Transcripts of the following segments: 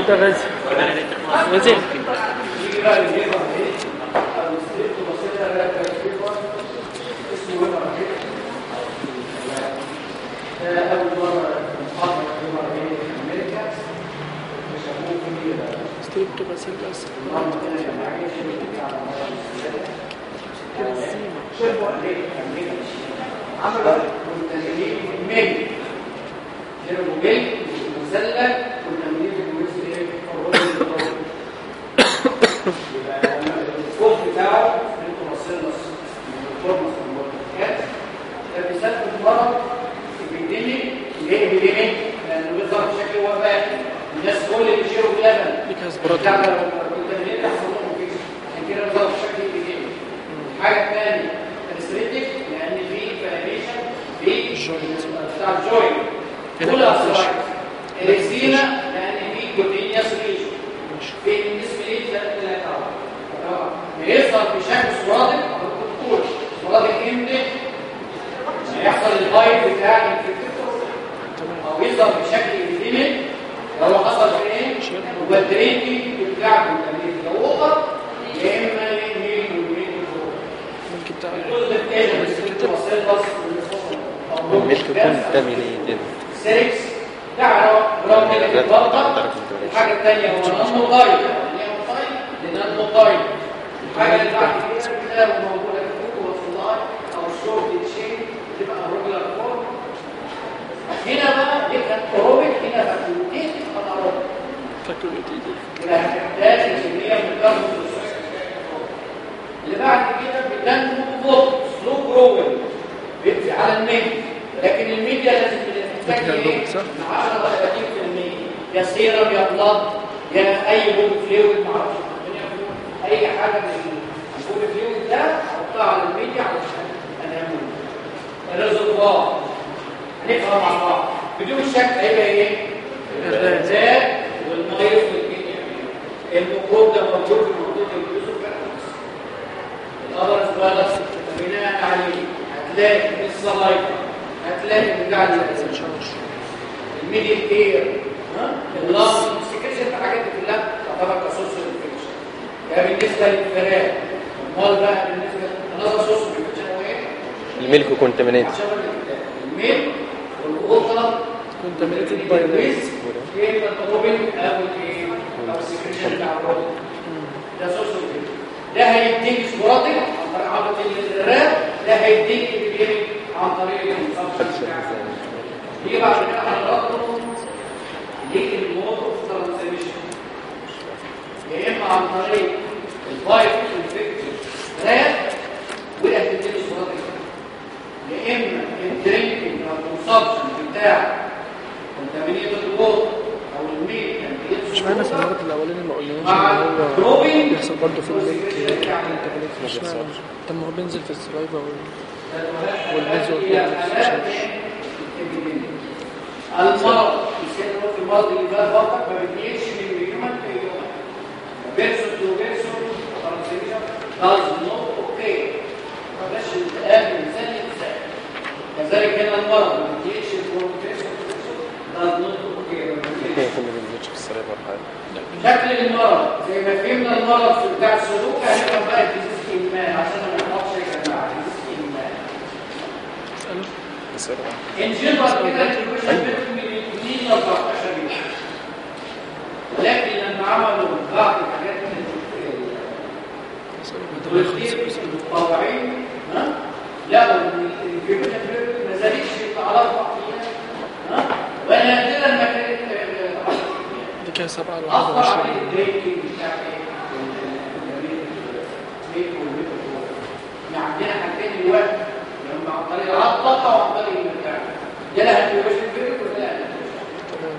ده غازي غازي ستريبتو باسيلس عمل تمرين ميل جيرو ميل مسلك والتمرين المثل ايه يبقى الكود بتاعه انتوا بصينا من الفورمس والمركات ده بيسبب مرض ابيديميك ليه ابيديميك لانه بيظهر بشكل وبائي الناس كل اللي بيشيروا بلبن بيكاس براتو بتاع التمرين ده حصل لهم كده عشان كده بيظهر بشكل ابيديميك حاجه ثانيه انستريتيك لان في فاريشن في الجوينت. بتاع الجوينت هنا كل في اصلاح الكسينا لان في كوتينيوس ريشن ماشي في النسبه دي ثلاث طبعا بيظهر بشكل سرادق او الدكتور سرادق امتى يحصل الفايت بتاع الانفكتور تمام او يظهر بشكل ابيديميك لو هو حصل في ايه هو الدرينكينج بتاع التمرين لو وقف يا اما ينهي والمين ممكن تعمل الجزء الثاني الست وسيط بس الملك يكون تمرين سيركس تعرف برغم كده الضغطه الحاجه الثانيه هو نان موبايل يعني ايه موبايل لنان موبايل الحاجه اللي بعد كده بتلاقي موجوده في الكوكو والصلاح او الشورت تشين تبقى روجلر فورم هنا بقى يبقى اوروبيك هنا فاكولتيف اناروبيك فاكولتي يبقى هتحتاج كميه من الكربون اللي بعد كده بتنمو ببطء سلو جروينج بيبقى على الميديا لكن الميديا لازم تحتاج بتبقى ايه؟ لوب، صح؟ من 10 ل 30% يا سيرم يا بلاد يا اي بول فلويد ما اعرفش الدنيا فلويد. اي حاجه من البول فلويد ده احطها على الميديا علشان انام الريزرفوار هنفهم مع بعض بدون شك هيبقى ايه؟ الغاز. الغاز والميه والكيمياء الميكروب ده موجود في منطقه الجزء الأبرز بلس بناء عليه هتلاقي الصلايفة هتلاقي بتاع الميديا اير اللام السكريشن الحاجات دي كلها تعتبر كسوس انفكشن ده بالنسبه للفراخ امال بقى بالنسبه لنظر سوس انفكشن هو ايه؟ الملك كونتامينيت عشان الميل والقطه كونتامينيتد باي الويز ايه الروبين او الايه او السكريشن بتاع الروبين ده سوس انفكشن ده هيديك سبوراتيك عن طريق عضله الراب ده هيديك ايه عن طريق الكونسبشن يجي بعد كده حضراتكم ليه الموت اوف ترانسميشن يا اما عن طريق الفايت انفكتد راب وده هتديله سبوراتيك يا اما الدرينكينج او الكونسبشن بتاع كونتامينيتد ووتر او الميل كان مش معنى في المرض الاولاني ما قلناش مع ان هو دروبينج بيحصل برضه في الملك كونتامينيت مش معنى طب ما هو بينزل في السلايفا والبيزو المرض يصير في المرض اللي ده فقط ما بيجيش من هيومن تو هيومن بيرسون تو بيرسون ترانسميشن داز نوت اوكي ما بقاش الالتئام من انسان لانسان كذلك هنا المرض ما بيجيش من بيرسون تو بيرسون داز نوت اوكي ممكن يكون ما بينزلش في السرير ولا حاجه شكل المرض زي ما فهمنا المرض في بتاع السلوك هنبقى بقى ديزيز ايمان عشان ما نحطش يا جماعه ديزيز ايمان اساله السرير ان جنرال كده الكويشن بين 2 ل 14 يوم لكن لما عملوا بعض الحاجات من اساله بعد ما يخلص التوزيع المتطوعين ها لقوا ان الانكيوبيشن بيريود ما زالتش على اربع ايام ها ونادرا ما كانت آه، دي كده 7 ل اصبح 21 عليه الدرينكينج بتاع ايه؟ يعني عندنا حاجتين دلوقتي لما عن طريق العضه او عن طريق المكان ده لا هتبقى بيريود ولا لا تمام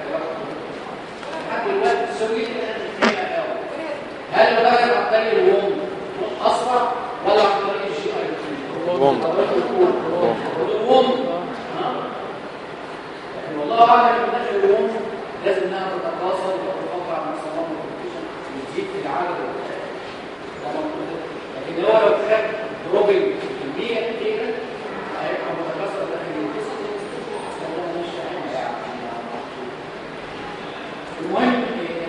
لحد دلوقتي السويد فيها قوي هل الغير عن طريق الوم اسرع ولا عن طريق الجي اي ووم. الوم والله اعلم ان داخل الوم لازم انها تتواصل وتتوقع مع صمام الكومبيتيشن يزيد في العدد والأداء. ده موجود. لكن هو لو خد دروبنج كميه كتيره هيبقى متكاثر داخل الجسم المهم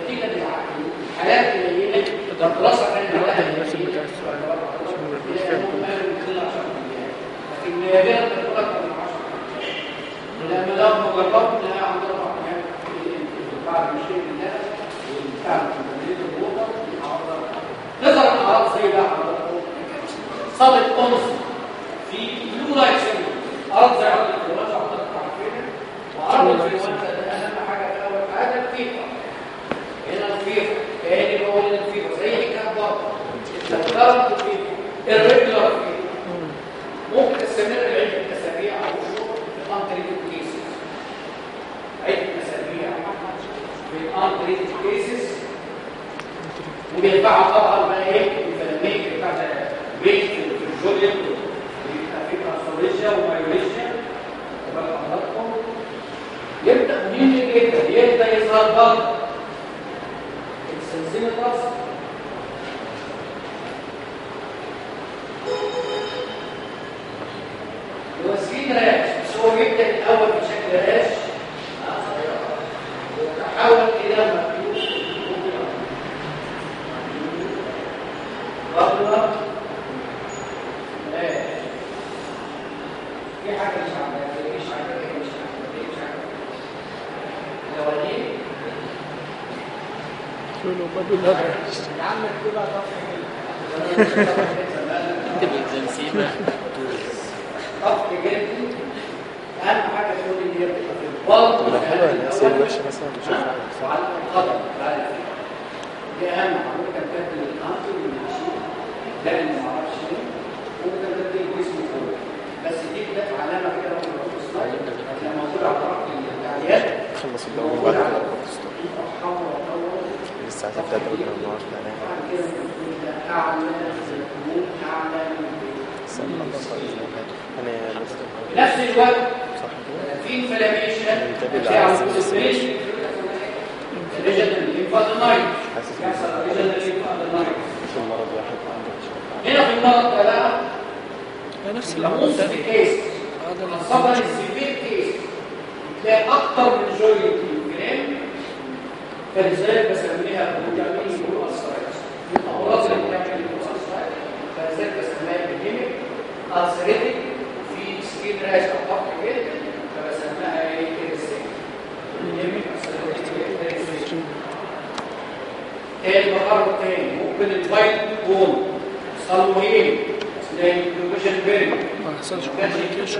ده دراسه كانت الواحد عليها المناسب بتاع السؤال عشان ما يبقاش إلى فاهم يوم ما يمكن 10 لكن نادرا تكون اكثر من 10 لما لو جربنا عند اربع حاجات بعد مش شيء من ده والبتاع الكمبيوتر الوطن نظر الاعراض زي ده صابت انس في بلو لايت سيندروم اعراض زي عرض الانفلونزا حضرتك عارفينها وعرض الانفلونزا ده اهم حاجه في اول حاجه الفيفر هنا الفيفر كاني بقول هنا الفيفر زي كده برضه الكارنت فيفر الريجولار فيفر ممكن تستمر لعده اسابيع او شهور في انتريتد كيسز عده اسابيع في انتريتد كيسز وبينفعها طبعا بقى ايه الفلاميك بتاع بيت في الجوليوم بيبقى في ترانسفوريشيا ومايوليشيا تبقى حضراتكم يبدا مهم جدا يبدا يظهر برضه السلسله راس الوسيل راش بس هو بيبدا الاول بشكل راش ويتحول الى مكتوب بطلة لا في حاجة مش عارفة مش عارفة مش عارفة مش عارفة الأولانية كله بدو لا يا عم اكتبها طفح اكتب الزنسيبة طفح جلدي أهم حاجة تقول إن هي بتبقى في البلط طب لو حلوة الناس اللي وحشة مثلا مش عارفة وعلى القدم بعد كده. دي أهم حاجة كان تبدل الأنفل والمشي ده اللي ما اعرفش ليه ممكن تبدل الجسم كله بس دي بتبقى علامة كده لو في السلايد هتلاقي موجودة على طرف التعليقات خلص الدوري بعد كده نحط ستور حمرا حمرا لسه هتبدأ الدوري من النهاردة هنعمل بعد كده المفروض ده أعلى الهجوم أعلى من استنى الله صلى أنا لسه نفس الوقت صح كده في انفلاميشن منتبه بتاع لعايز الكونسنتريشن ريجنال ليمفادينايت حاسس يحصل ريجنال ليمفادينايت في المرض واحد عنده مشكلة هنا في المرض ده بقى نفس العمل الموست ده كيس هذا خاصة السيفير كيس تلاقي أكتر من جوينت الجرام فلذلك بسميها بروتامين والأسرايتس من الأمراض اللي بتعمل الأسرايتس فلذلك بسميها بيجيميك ألسريتك في سكين راش أو طفح جلد فبسميها إيه كيرسين بيجيميك ألسريتك تاني بقرر تاني ممكن الوايت بون صلوهين زي الكلوبيشن بيري ما حصلش كومبليكيشن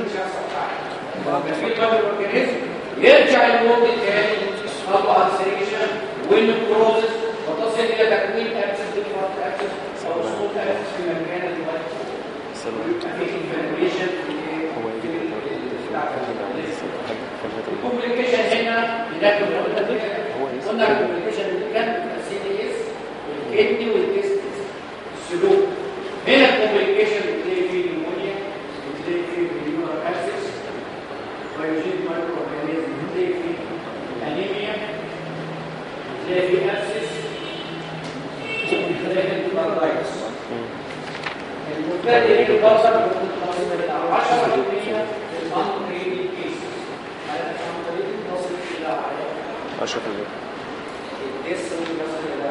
يرجع الموت الثاني خطوة السريشن والنكروزس وتصل إلى تكوين أبسس ديفرنت أبسس أو صوت أبسس في مكان الوايت سلام في انفلاميشن هو يجي في الدوري الكومبليكيشن هنا هناك قلنا هو يسمع. قلنا الكومبليكيشن اللي كان السي دي اس والكدني والتستس السلوك هنا الكومبليكيشن بتلاقي فيه نيمونيا بتلاقي فيه نيورال ابسس ويوجد مايكرو اورجانيزم بتلاقي فيه انيميا بتلاقي فيه ابسس بتلاقي فيه بارالايتس المبتدئ اللي بيوصل من 10 الانكريدي كيسز على الانكريدي تصل الى أشوف الفيديو الديس يصل الى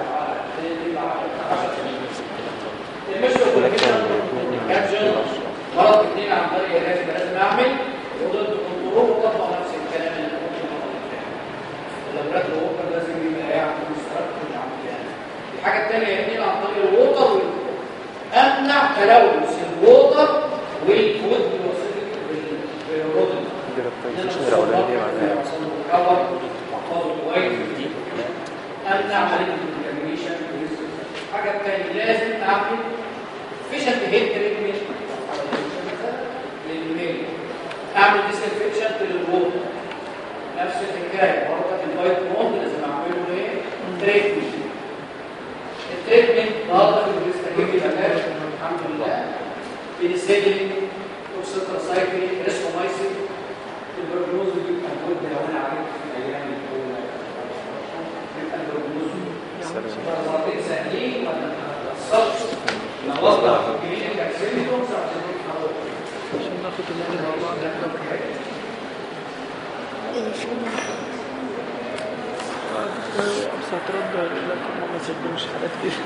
10 مرض اثنين عن طريق الرسم لازم اعمل وضد كنترول وطبق نفس الكلام اللي انا قلته المره اللي فاتت لو رد الووتر لازم يبقى قاعد مسترد مش عامل يعني الحاجه الثانيه اثنين عن طريق الووتر وال- امنع تلوث الووتر والفود بواسطه الرودن الديركتايزيشن الأولانية معناها امنع عمليه الكونتامينيشن الحاجه الثانيه لازم اعمل فيشنت هيد تريتمنت للميل اعمل ديسانفكشن للووتر نفس الحكايه برضه الوايت بوند لازم اعمله ايه تريتمنت التريتمنت نظف الريستريكتيف اتاك الحمد لله بنسيلين اوكسيتراسايكلين ريسكومايسين البروجنوز دي موجود لو انا عرفت في الايام الاولى يبقى البروجنوز مرتين سهلين ولا ما تاثرش نوضح الكلينيكال سيمبتومز عشان نحاول عشان ناخد الاثنين مع بعض يعتبر حاجة لسه هترد ولا لا ما سجلوش حاجات كده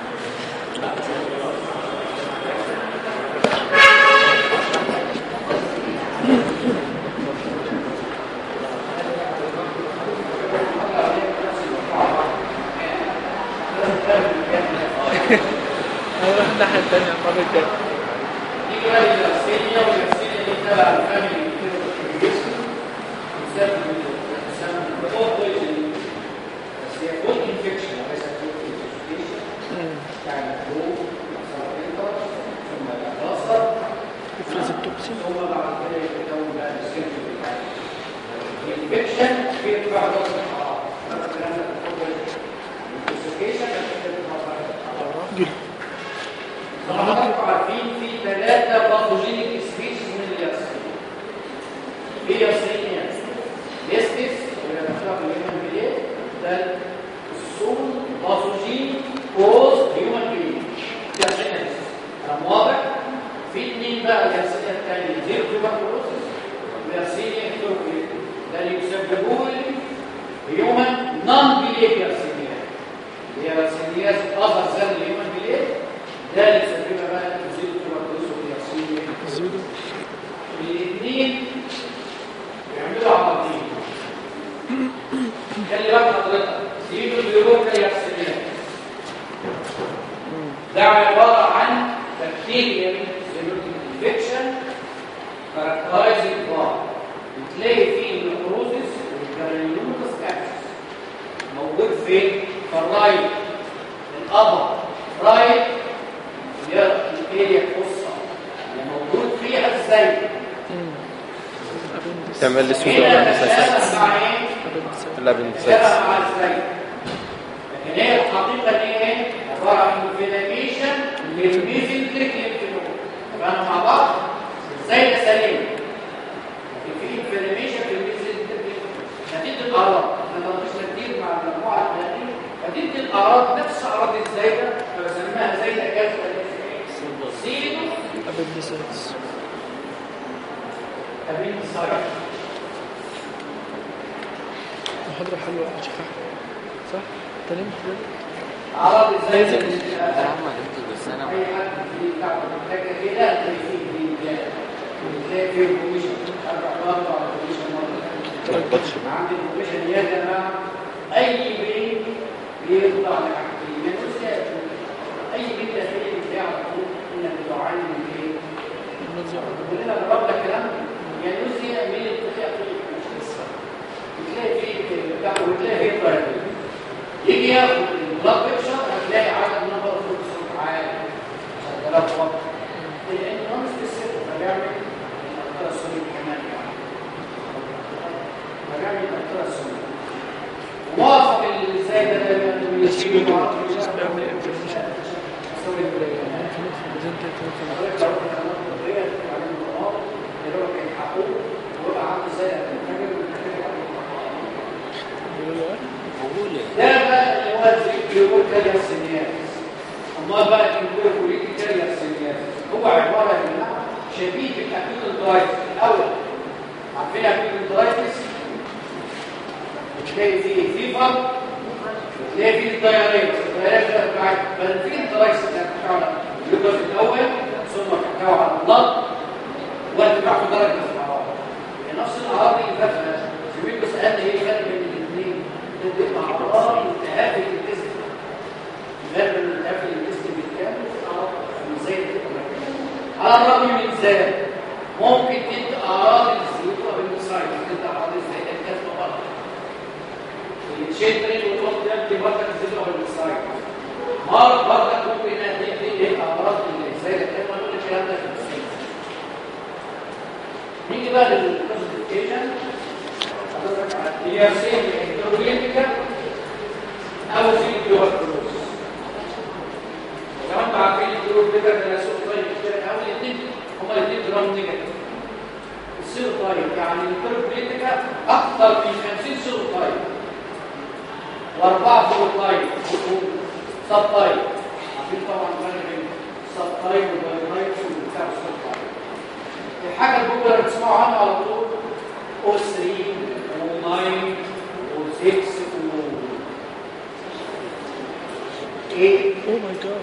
هروح الناحية التانية المرة الجاية نيجي بقى للأسئلة والأسئلة دي تبع الفاميلي كيرفيكيشن بسبب بسبب فود بويزن بس هي فود انفكشن وليس فود انفكشن يعني فلو صار ثم يتكاثر افرز التوكسين ثم بعد كده يتكون بقى السيرفي بتاعه الانفكشن بيرفع درجة الحرارة لما الكلام ده فود بويزن الانفكشن بيرفع درجة الحرارة راجل طبعا حضراتكم عارفين في ثلاثة باثوجينيك سبيشيز من الياسين في ياسين ليستس ولا مكتوب الهيومن بليد ده السون باثوجين كوز هيومن بليد ياسين كلام واضح في اثنين بقى الياسين الثاني زيرو توبركلوسيس وياسين اكتوبريك ده اللي يسببوه هيومن نون بليد ياسينيات هي ياسينيات اصغر زي الهيومن بليد ده اللي يسببها بقى تزيد التوبركلوز والياسين زيدو الاثنين بيعملوا عملية خلي بالك حضرتك زيدوا البيروت الياسينيات ده عبارة عن بكتيريا من زيروتيك انفكشن كاركترايزنج بار بتلاقي فيه النكروزس والجرانيومتس كابسس موجود فين؟ في الرايت الأبر رايت اللي هي الاريا القصة اللي موجود فيها الزيت تعمل لي سودا هنا ولا تتناسب مساسات مع ايه؟ الابندسايتس تتناسب مع الزيت لكن هي الحقيقة دي ايه؟ عبارة عن انفلاميشن للميزنتريك ليمفنود فاحنا مع بعض ازاي ده سليم لكن في انفلاميشن في الميزنتريك نتيجة الأعراض احنا ما مش كتير مع المجموعة الثانية نتيجة الأعراض نفس أعراض الزايدة فبسميها زايدة جاذبة زيرو ابندسايتس أبين صحيح محاضرة حلوة يا شيخ أحمد صح؟ انت نمت دلوقتي؟ أعراض الزايدة لازم. أي حد في بتاع محتاجة كده تلاقي فيه بيجان تلاقي فيه بوميشن أربع مرات على بوميشن مرة تلخبطش عندي البوميشن يا جماعة أي بين بيطلع لحاجتين ما تنساش أي بين داخلي بتاع طول إنك بتعاني من إيه؟ النزع كلنا جربنا الكلام ده. يعني نسي من الاتفاق بتلاقي فيه بتاع وتلاقي فيه طيب يجي ياخد البلاد بيكشر هتلاقي عدد نمبر فوكس عالي شغالات وقت لان نون سبيسيفيك فبيعمل الالتراسونيك كمان يعني فبيعمل الالتراسونيك وموافق اللي زي ده ده بس بيقول البروسيس بيعمل انفلاميشن انفلاميشن في البريزنتيت انفلاميشن بيقولوا ايه؟ ده بقى اللي هو البيقول كارير سينياس امال بقى البيقول بوليتي كارير سينياس هو عباره يا جماعه شبيه بالاكيد الدرايتس الاول عارفين اكيد الدرايتس بتلاقي فيه فيفر بتلاقي فيه الدايريت الدايريت ده بتاعت بل فيه الدرايتس اللي بتاعه على اللوكس الاول ثم بتاعه على البلط وارتفاع في درجه الحراره نفس الاعراض اللي فاتت زميل بيسالني ايه الفرق بين الاثنين تبقى اعراض التهاب الجسم الفرق بين التهاب الجسم بالكامل اعراض زي على الرغم من ذلك ممكن تدي اعراض الزيوت بالمساعد تدي اعراض زي الكتف برضه الشيترين وتقول تدي برضه الزيوت بالمساعد مرض برضه ممكن تدي ايه اعراض زي الكتف نقول الكلام ده في السن نيجي بقى للكلاسيفيكيشن هي سين الكتروبيتيكا او سين الكيوبركلوز وكمان عارفين الكتروبيتيكا ده سوق طيب كده او الاثنين هما الاثنين جرام نيجاتيف السير طيب يعني الكتروبيتيكا اكثر من 50 سير طيب واربعه سير طيب سب طيب عارفين طبعا الفرق بين سب طيب والبايرايت وبتاع السير طيب الحاجة البوبولار اللي بتسمعوا عنها على طول O3 O9 O6 O7 ايه اوه ماي جاد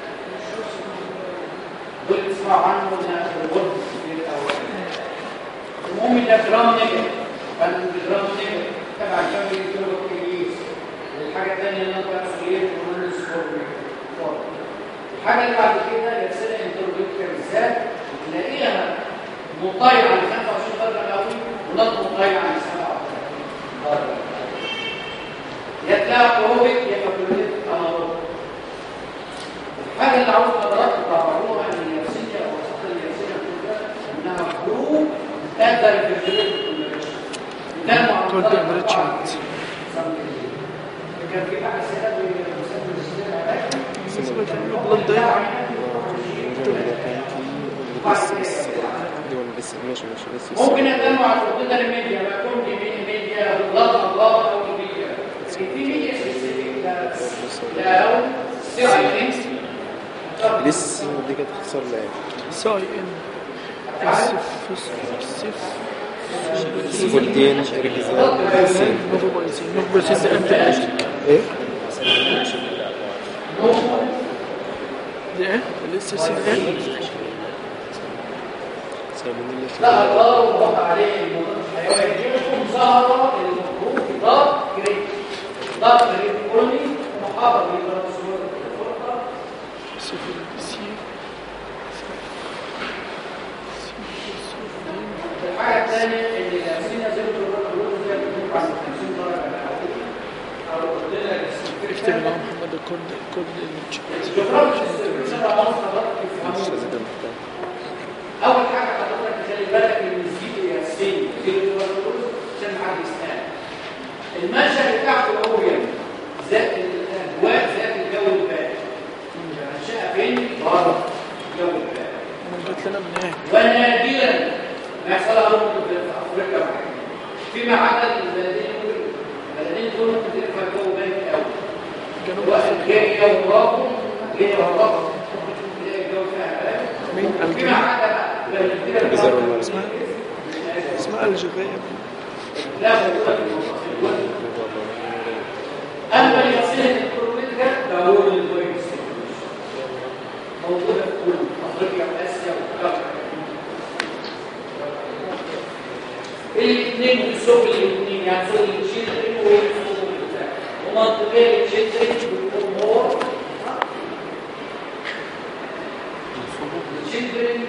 دول تسمعوا عنه ده الغرب في الاول المهم ده جرام نيجاتيف كان جرام نيجاتيف تبع الجامعه الكيميائيه الحاجه الثانيه اللي انا مسؤوليه هرمون السكر الحاجه اللي بعد كده يرسلها انتروبيوتيك بالذات تلاقيها مطيعه على 25 درجه مئويه ونط مطيعه على 27 درجه يا تلاقيها كروبيك يا كابوليت اناروبيك الحاجه اللي عاوز حضراتكم تعرفوها ان الياسينيا او وسط الياسينيا كلها انها جروب تقدر تفرق كولد enrichment. كان في بحث هذا بيسمى السيستم بالنسبة للبلد ضيعة ماشي ماشي بس ممكن اتنوع الخطوط الميديا ما يكون دي ميديا بالضغط الله او الميديا في ميديا سبيسيفيك لا او سي اي ان لسه دي كانت تخسر لها ساي ان سفولدين ركزان نوفوبايزين نوفوبايزين ده امتى ايه؟ ايه ده ايه؟ لسه سي ايه؟ سالمونيلا لا الله وضغط عليه المضاد الحيوي يجيكم ظهر المفروض ضغط جريد ضغط جريد كولوني محافظ بالرسول الفرقه سفل سي الحاجه الثانيه ان الامثله زي ما بنقول زي ما بنقول عن 50 درجه مئويه او قلت لك اكتب مع محمد الكود الكود اللي جغرافيا السيرفيس انا عاوز حضرتك تفهموا اول حاجه حضرتك خلي بالك ان الزيت ياسين زيت الرسول عشان حد يسال المنشا بتاعته هو يعني ذات الاجواء ذات الجو البارد منشأها فين؟ بره الجو البارد انا جات لنا من ايه؟ ونادرا ما يحصلها ممكن في افريقيا وحاجات فيما عدا البلدين دول البلدين دول ممكن تلاقي الجو بارد قوي جنوب الوقت افريقيا الجاي وراهم جاي وراهم تلاقي الجو فيها بارد مين فيما الجزائر عدا بقى بلدين الجزائر ولا اسمها اسمها الجزائر لا موجودة في الوقت أما الياسين الكرويتكا ده هو الكويس موجودة في كل أفريقيا وآسيا وأفريقيا الاثنين بيسوق الاثنين يعني سوق الشيترين وسوق البتاع ومنطقية الشيترين بتكون مور الشيترين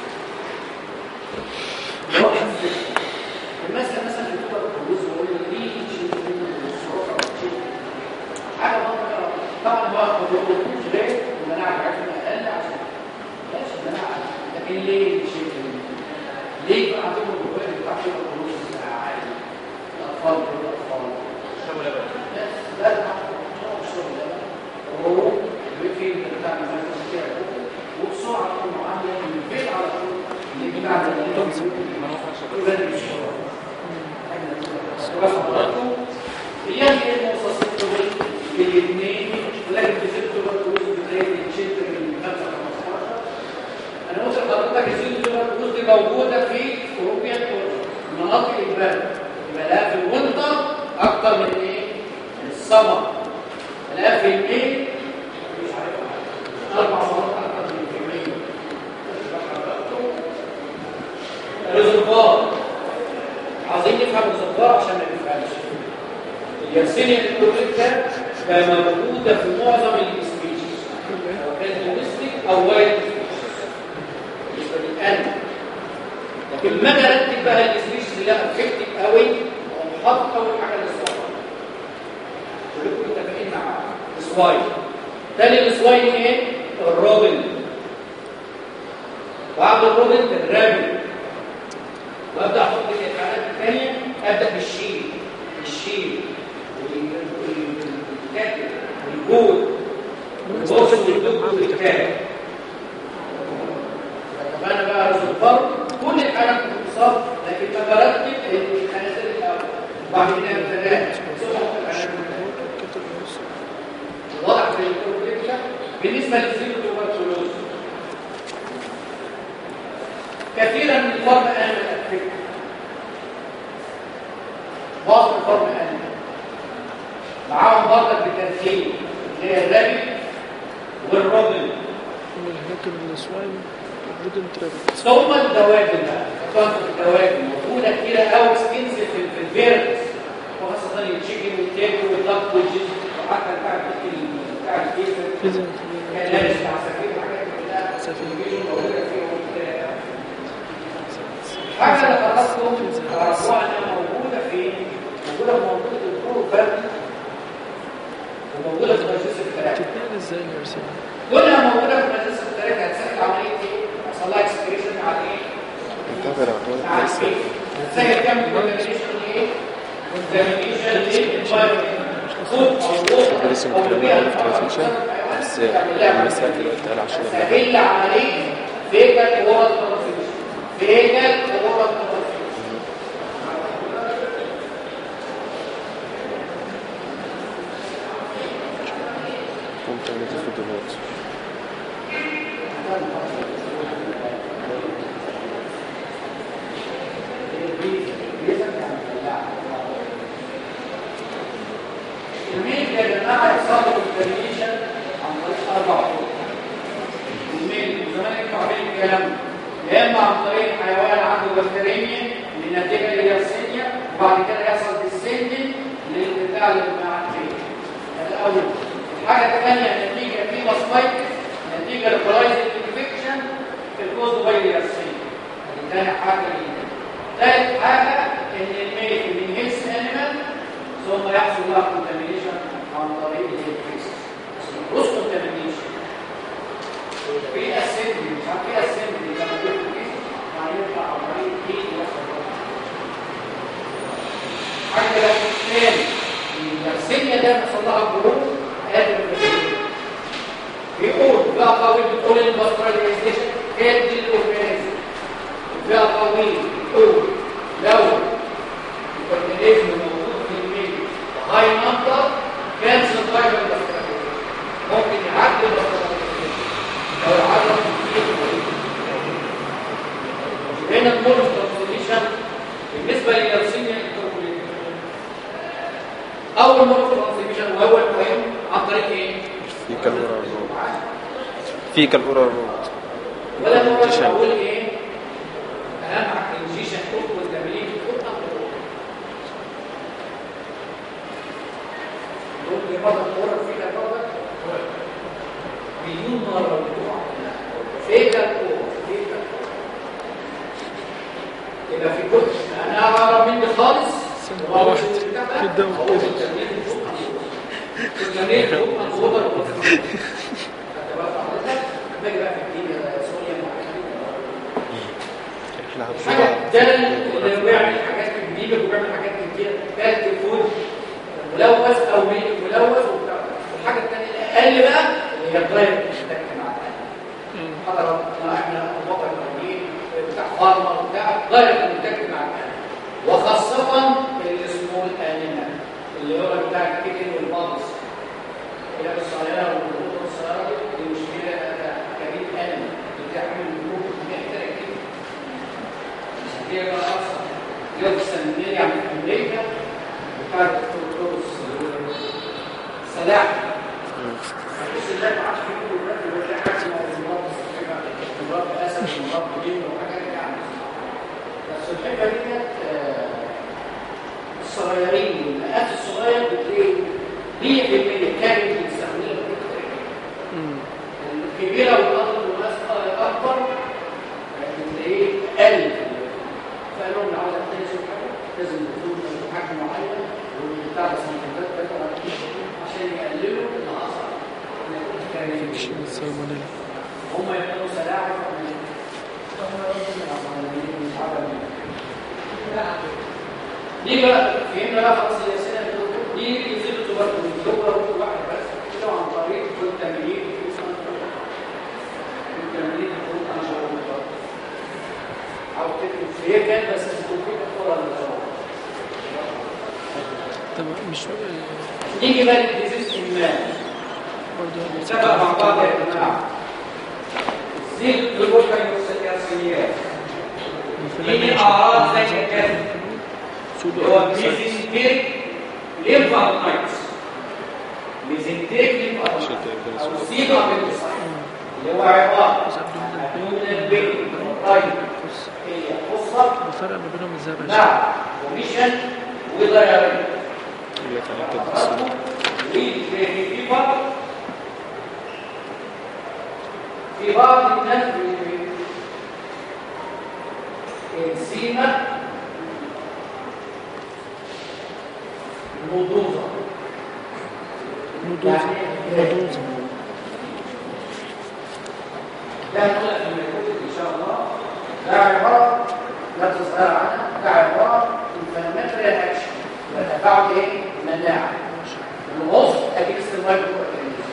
المثل مثلا في كتب الفلوس بيقول لك دي الشيترين والسرعة والشيترين حاجة منطقة طبعا هو موضوع ليه؟ المناعة بتاعتنا أقل عشان ماشي المناعة لكن ليه الشيترين؟ ليه بقى عندهم الوقت بتاع كده الفلوس عالي؟ الأطفال دول الأطفال لا لا مش شغل ده وهو في بتاع مثلا كده وبسرعه تكون معامله من البيت على طول اللي يجي بعد الولاد مش هي هي المواصفات دول الاثنين لكن بتزيد الفلوس بدايه الشد من 5 15 انا قلت لحضرتك الزيت الفلوس دي موجوده في اوروبيا مناطق البرد يبقى لها في الوينتر اكتر من ايه؟ من السمر لها في الميل مش عارف اربع مرات اكتر من الكميه ريزرفوار عايزين نفهم الريزرفوار عشان ما نفهمش اليرسينيا الكلوريكا بقى موجوده في معظم السبيشيز سواء كانت دوميستيك او وايلد بالنسبه للان لكن ما نرتب بقى السبيشيز اللي افكتيف قوي او محط اول حاجه للصفر كلكم متفقين مع السوايل تاني السوايل ايه الروبن بعد الروبن الرابن وابدا احط الحالات الثانيه ابدا بالشيل الشيل والكاتب والجود والبوصل والدب والكاتب فانا بقى رزق كل الحالات بتتصاب لكن ما برتب الحالات الاول وبعد كده ثلاثه واضح في الكورتيكا بالنسبه للزيرو توبركلوز كثيرا من الفرق انا الفكر بعض الفرق انا معاهم برضك بترتيب اللي هي الربي والروبن هناك السواين الرودن ترابت ثم الدواجن بقى فترة الدواجن موجودة كتيرة قوي اكستنسيف في في البيرنز وخاصة التشيكن والتيكو والدك والجيز وحتى بتاع الكيكن بتاع الكيكن فيزن كان لابس بتاع سفير وحاجات كلها سفير. موجودة فيهم وكده. حاجة اللي خلصتم تعرفوها انها موجودة فين؟ موجودة في منطقة الكور فاتي وموجودة في مجلس الفراخ تتنقل ازاي يا ارسل كلها موجودة في مجلس الفراخ هتسهل عملية ايه؟ هيحصل لها اكسكريشن على ايه؟ انتظر عقبال على بس ايه؟ هتسهل كام كونتامينيشن ايه؟ كونتامينيشن للانفايرمنت فود او ووتر لسه او متكلمين بيئة عنه في الترانزيشن بس المسائل دلوقتي قال عشان الربع سهل عليك فيجل اورال ترانسفيوجن فيجل اورال ترانسفيوجن قمت عملت الفضلات الميل يا جماعه يحصل له كونتامينيشن عن طريق اربع طرق الميل زمان انتوا عارفين الكلام ده. يا اما عن طريق حيوان عنده بكتيريميا من نتيجه لليرسينيا وبعد كده يحصل ديسندنج للبتاع اللي مع الفيل الاول الحاجه الثانيه نتيجه في ماسبايتس نتيجه لكولايزنج انفكشن في الكوز باي اليرسينيا دي تاني حاجه لينا ثالث حاجه ان الميل من هيلث انيمال ثم يحصل لها كونتامينيشن عن طريق الهيلث كروس كونتامينيشن في اسيدي مش عارف ايه اسيدي لما يدخل الجسم يعني يطلع عن طريق ايه يحصل حاجه ثاني السينيا ده بيحصل لها جروب قادر البكتيريا بيقول بقى قوي بتقول الباستراليزيشن هي دي الاورجانيزم بقى قوي بتقول لو الاورجانيزم موجود في الميل هاي نمبر كانسر فايبر باستراليزيشن ممكن يعدي الباستراليزيشن لو يعدي هنا المونو ترانسفورميشن بالنسبه لليرسينيا اول مونو ترانسفورميشن وهو المهم عن طريق ايه؟ في كالورا الروت في كالورا الروت ولا نقول كونتامينيشن. اقول ايه؟ اهم حاجه الجيشن كود والتمرين كود ممكن مرة تقول فيك الرابط مليون مرة بتوع فيك الكور فيك الكور يبقى في كل انا اعرف مني خالص سنة واحد في الدم كده. الجميع فوق الوضع والوضع باجي بقى في الدنيا سوريا احنا حاجة هنطلع جلل اللي بيعمل حاجات جديدة وبيعمل حاجات كتير كانت فود ملوث أو ميت ملوث وبتاع الحاجة الثانية الأقل بقى اللي هي الدرايف بتاعت مع الأقل حضر احنا الوضع القديم بتاع فارما وبتاع دايركت كونتاكت مع الأقل وخاصة السمول انيمال اللي هو بتاع الكيكن والبابس هي الصغيرة والقطة الصغيرة دي مشكلة كبير انيمال بتعمل جروب محترق كده هي بقى اصلا يوم السنين يعني في امريكا بتاعت الدكتور صلاح بس اللي ما عادش فيه كل ده اللي هو حاجه اسمها المرض الصحيحه المرض اسد المرض جن وحاجات يعني بس الحته دي كانت آه، الصغيرين المئات الصغير بتلاقي 100% كانت بتستعملها الكبيره والارض والناس اكبر بتلاقيه قل فقالوا لنا عاوز احتاج حاجه لازم يكون حجم معين وبتاع سنتيمترات ثلاثه عشان يقللوا اللي حصل ان يكون كان مش السالمونيلا هم يعملوا سلاحف دي بقى فهمنا بقى خلاص الاسئله اللي بتقول دي يزيدوا تبرد هو روح واحد بس كده عن طريق التمرين التمرين يكون انشر او تكتب هي كانت بس تكون في الصوره اللي طب مش آه، نيجي بقى للديزيز ايمان برضه نتابع مع بعض يا جماعه زيد البوكايوسياسيات دي اعراض زي الكذب سودو هو ميزنتيريك ليمفانايتس ميزنتريك ليمف او سيجا ابندسايتس اللي هو عباره بس abdominal pain عن بين طيب بص هي قصه الفرق ما بينهم ازاي يا باشا مع كوميشن وضيارين اللي كان يكتب وفيفر في بعض الناس انسيمة مضوضة نودوز نودوز ده نقول في الميكروبيت ان شاء الله ده عبارة لا تسأل عنها ده عبارة انفلاماتوري اكشن وتفاعل ايه؟ مناعة الغصب اجيست المايكرو اورجانيزم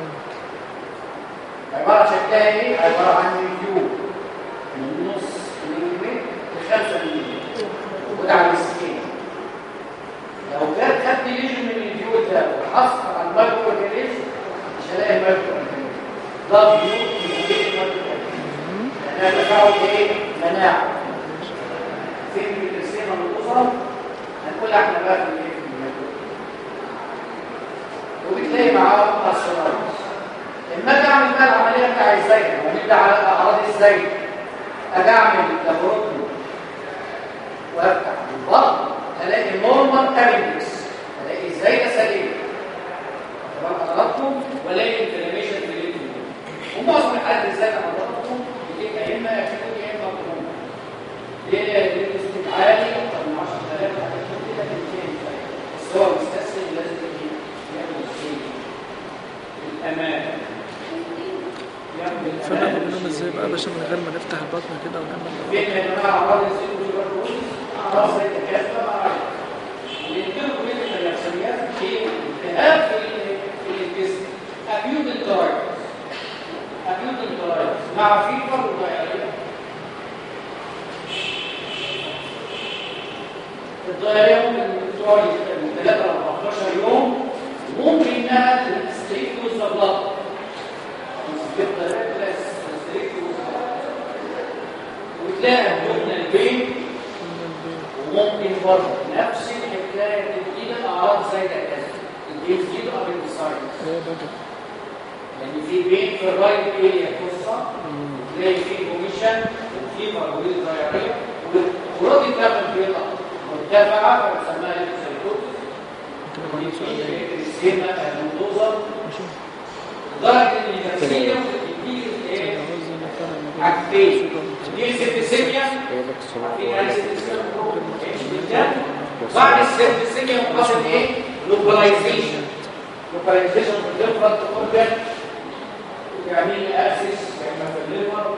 عبارة شكلها ايه؟ عبارة عن ريفيو من نص مليمتر ل 5 مليمتر وده على السكين لو جت خدت ليجن من الريفيو ده وحصل على المايكرو اورجانيزم مش هلاقي المايكرو اورجانيزم ده فيو من بين المايكرو اورجانيزم لانها تفاعل ايه؟ مناعة فين بترسمها من الأسرة هنقول احنا بقى في الايه في المايكرو وبتلاقي معاه اسرارس لما اجي اعمل بقى العمليه بتاع ازاي ونبدا على اعراض ازاي اجي اعمل لابوروتومي وافتح البطن الاقي نورمال ابندكس الاقي ازاي ده سليم تمام حضراتكم والاقي انفلاميشن في الليمف ومعظم الحالات ازاي حضراتكم بتبقى يا اما اكيوت يا اما كرونيك ليه الليمف عالي اكتر من 10000 حاجات كده بتنتهي بس هو مستسلم لازم يعمل ايه الامان يعمل الفرق ما الأمان. بينهم ازاي بقى يا باشا من غير ما نفتح البطن كده ونعمل فين يا جماعه اعراض الزيت والجلوكوز اعراض زي الكاسه مع الانترو بين الرياكشنيات في التهاب في ال- في الجسم اكيوت انترايتس اكيوت انترايتس مع فيفر وضياريه الضياريه ممكن تقعد من 3 ل 14 يوم ممكن انها تستريك وذ بلاد وتلاقي عندنا البين وممكن برضه نفس الحكايه تدينا اعراض زي ده كده البين دي ابندسايتس ايه بقى يعني في بين في الرايت اريا قصه تلاقي في كوميشن وفي مرضيه ضياريه والخروج الدم بيضاء مرتفعه فبنسميها ليبسايتوز كده معانا سؤال ايه السيما المنتظر ماشي درجه ان النفسيه بتديك ايه عاوز نفرق ما بين حاجتين دي سيبتسيميا يقول لك الصلاة عارفين يعني سيبتسيميا بعد السيبتسيميا حصل ايه لوكاليزيشن لوكاليزيشن في الديفرنت اورجان يعمل لي اسيس اما في الليفر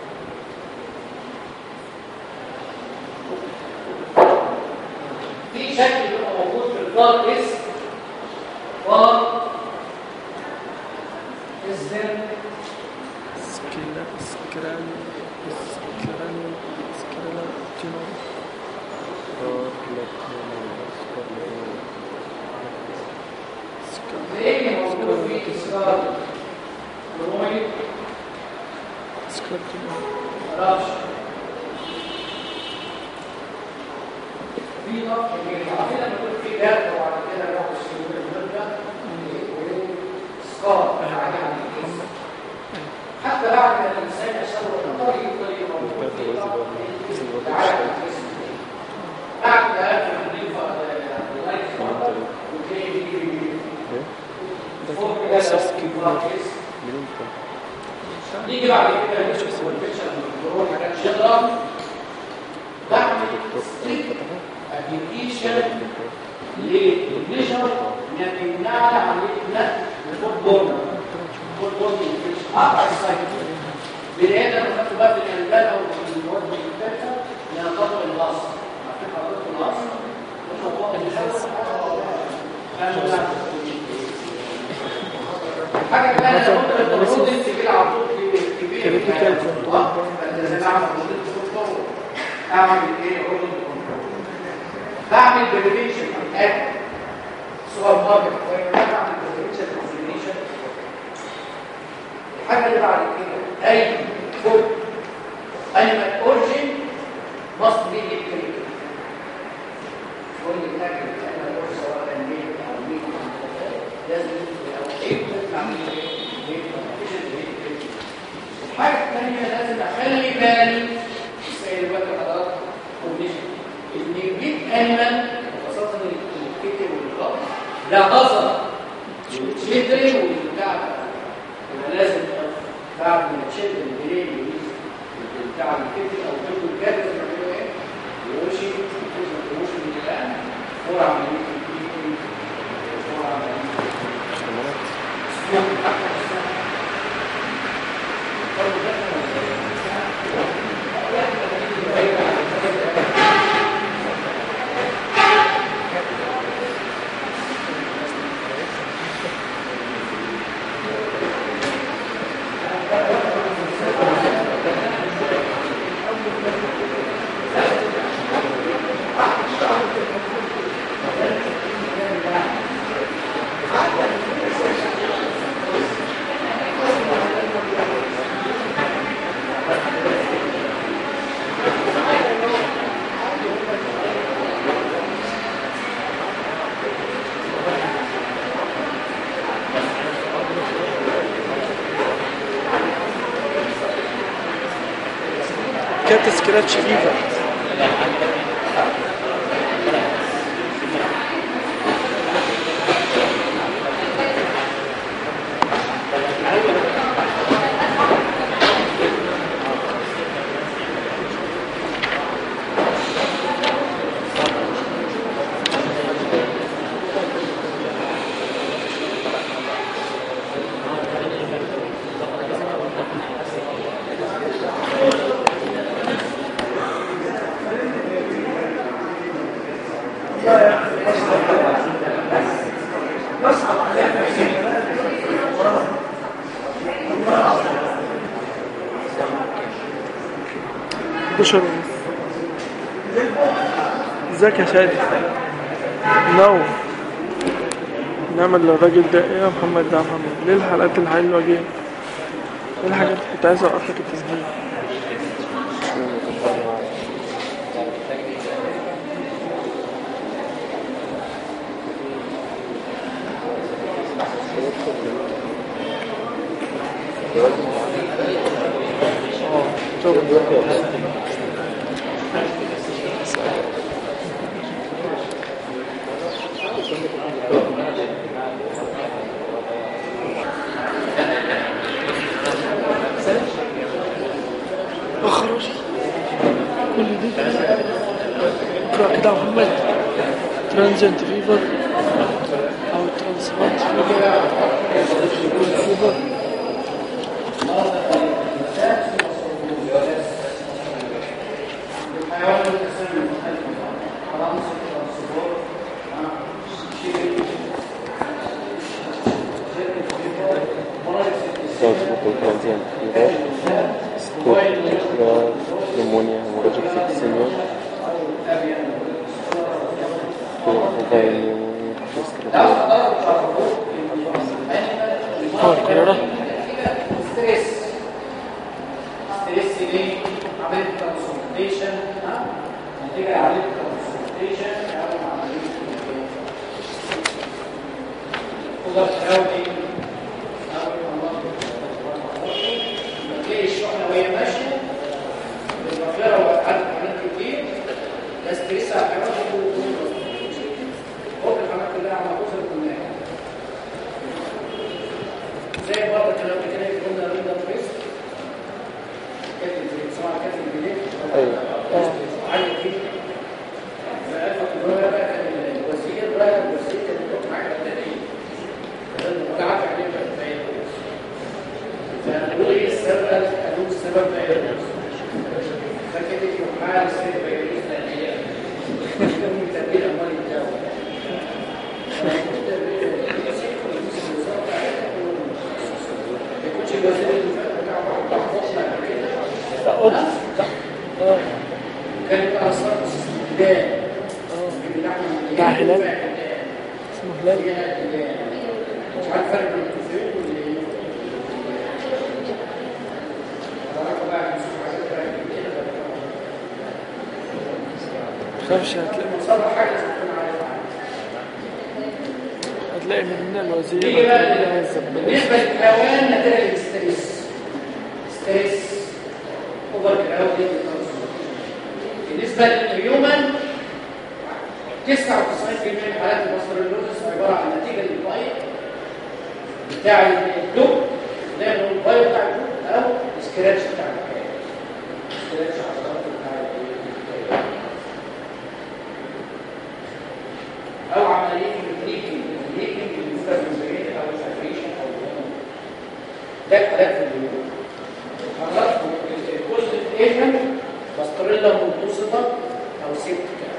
في شكل بيبقى موجود في البلاد اسم بار اسم سكيلا سكران سكران سكران تينو زي ما موجود في اسرار رومي سكران تينو معرفش في ضغط كبير عارفين لما يكون في جرد وبعد كده يروح السيول المرجع سكار حاجه عن الجسم حتى بعد ما الانسان يشرب النار يفضل يبقى في ضغط تعالى في الجسم بعد ما ياكل الليفر اللايف وتلاقي في فوق كده اساس في كبير الجسم نيجي بعد كده نشوف الانفكشن الكورونا حاجات شغله بعمل ستريكت ابلكيشن للبليجر يمنعنا عمليه نقل الفوتبول الفوتبول انفكشن قطع السايت بدايه انا خدت بقى في الانبان او في المواد المختلفه ان انا اطبق اللاص عارفين حضرتك اللاص حاجه ثانيه المفروض انت كده على طول كبير Critical control. لازم اعمل كنترول اعمل ايه اورجن كنترول بعمل بريفيشن اكل سوبر ماركت بعمل بريفيشن كونفيرميشن الحاجه اللي بعد كده اي فود animal origin must be liquid كل الاكل animal origin سواء كان ميت او ميت لازم اعمل ايه؟ هيت كومبيتيشن هيت الحاجه الثانيه لازم اخلي بالي زي اللي بقى حضرتك كومبيتيشن ان البيت ايمن خاصه الكتب والقبر ده غصب والشدري والبتاع ده يبقى لازم بعد ما تشد البرين بتاع الكتب او الكتب الجاهز يعملوا ايه؟ يوشي يوشي الكلام فور عمليه الكتب فور عمليه كانت سكراتش فيفا بشر ازيك يا شادي نو نعمل للراجل ده ايه يا محمد ده يا محمد ليه الحلقات الحلوة دي ايه الحاجات اللي كنت عايز اوقف لك التسجيل اه شكرا اخرج كل دي اقرا كده يا محمد ترانزنت فيفر او ترانسبانت فيفر فيفر الحيوان الانسان المختلف فرنسا الصبور Salzburg transient fever, stroke, pneumonia, hemorrhagic septicemia, ovarian pneumonia, respiratory, اه القاهرة ستريس ستريس ليه عمليه ترانسبورتيشن ها نتيجه عمليه ترانسبورتيشن او عمليه اوفر كراودنج تلاقي الشحنه وهي ماشيه بالمقدره وقعدت حاجات كتير ده ستريس على الحيوانات هو الحاجات كلها على توصل للنهايه زي برضه كلام كده قلنا ريندا بريس كاتب سمع كاتب بالليل أيوة. عالي جدا فقالت الرؤيا بقى كان الوزير بقى الوزير كان بيروح معاك التانيين وقعد عليه بقى التانيين فقالوا ايه السبب قالوا السبب فيروس فكانت يروح معاها السبب فيروس لان هي كانوا متابعين اموال الدوله يكونش الوزير اللي فات بتاع بعض فوقنا كده اه اه كان بقى صار استبدال بتاع هلال اسمه هلال مش عارف فرق بين الكفرين واللي متخافش هتلاقي صار حاجه اسمها هتلاقي تلاقي من الوزير نيجي بقى وتلاقي من لل- الزبالة. بالنسبه للحيوان نتائج الاستريس ستريس اوفر كراودد بالنسبه للهيومن 99% من حالات الباسترولوزس عباره عن نتيجه للبايت بتاع الدب زي ما نقول البايت بتاع الدب او السكراتش بتاع الحيوان سكراتش على الطرف بتاع الحيوان او عمليه الليكنج الليكنج بالنسبه للمنتجات او السكريشن او الهرمون. ده حالات في الهيومن حضرتك الجزء الايمن باستريلا متوسطه او سيبتيكا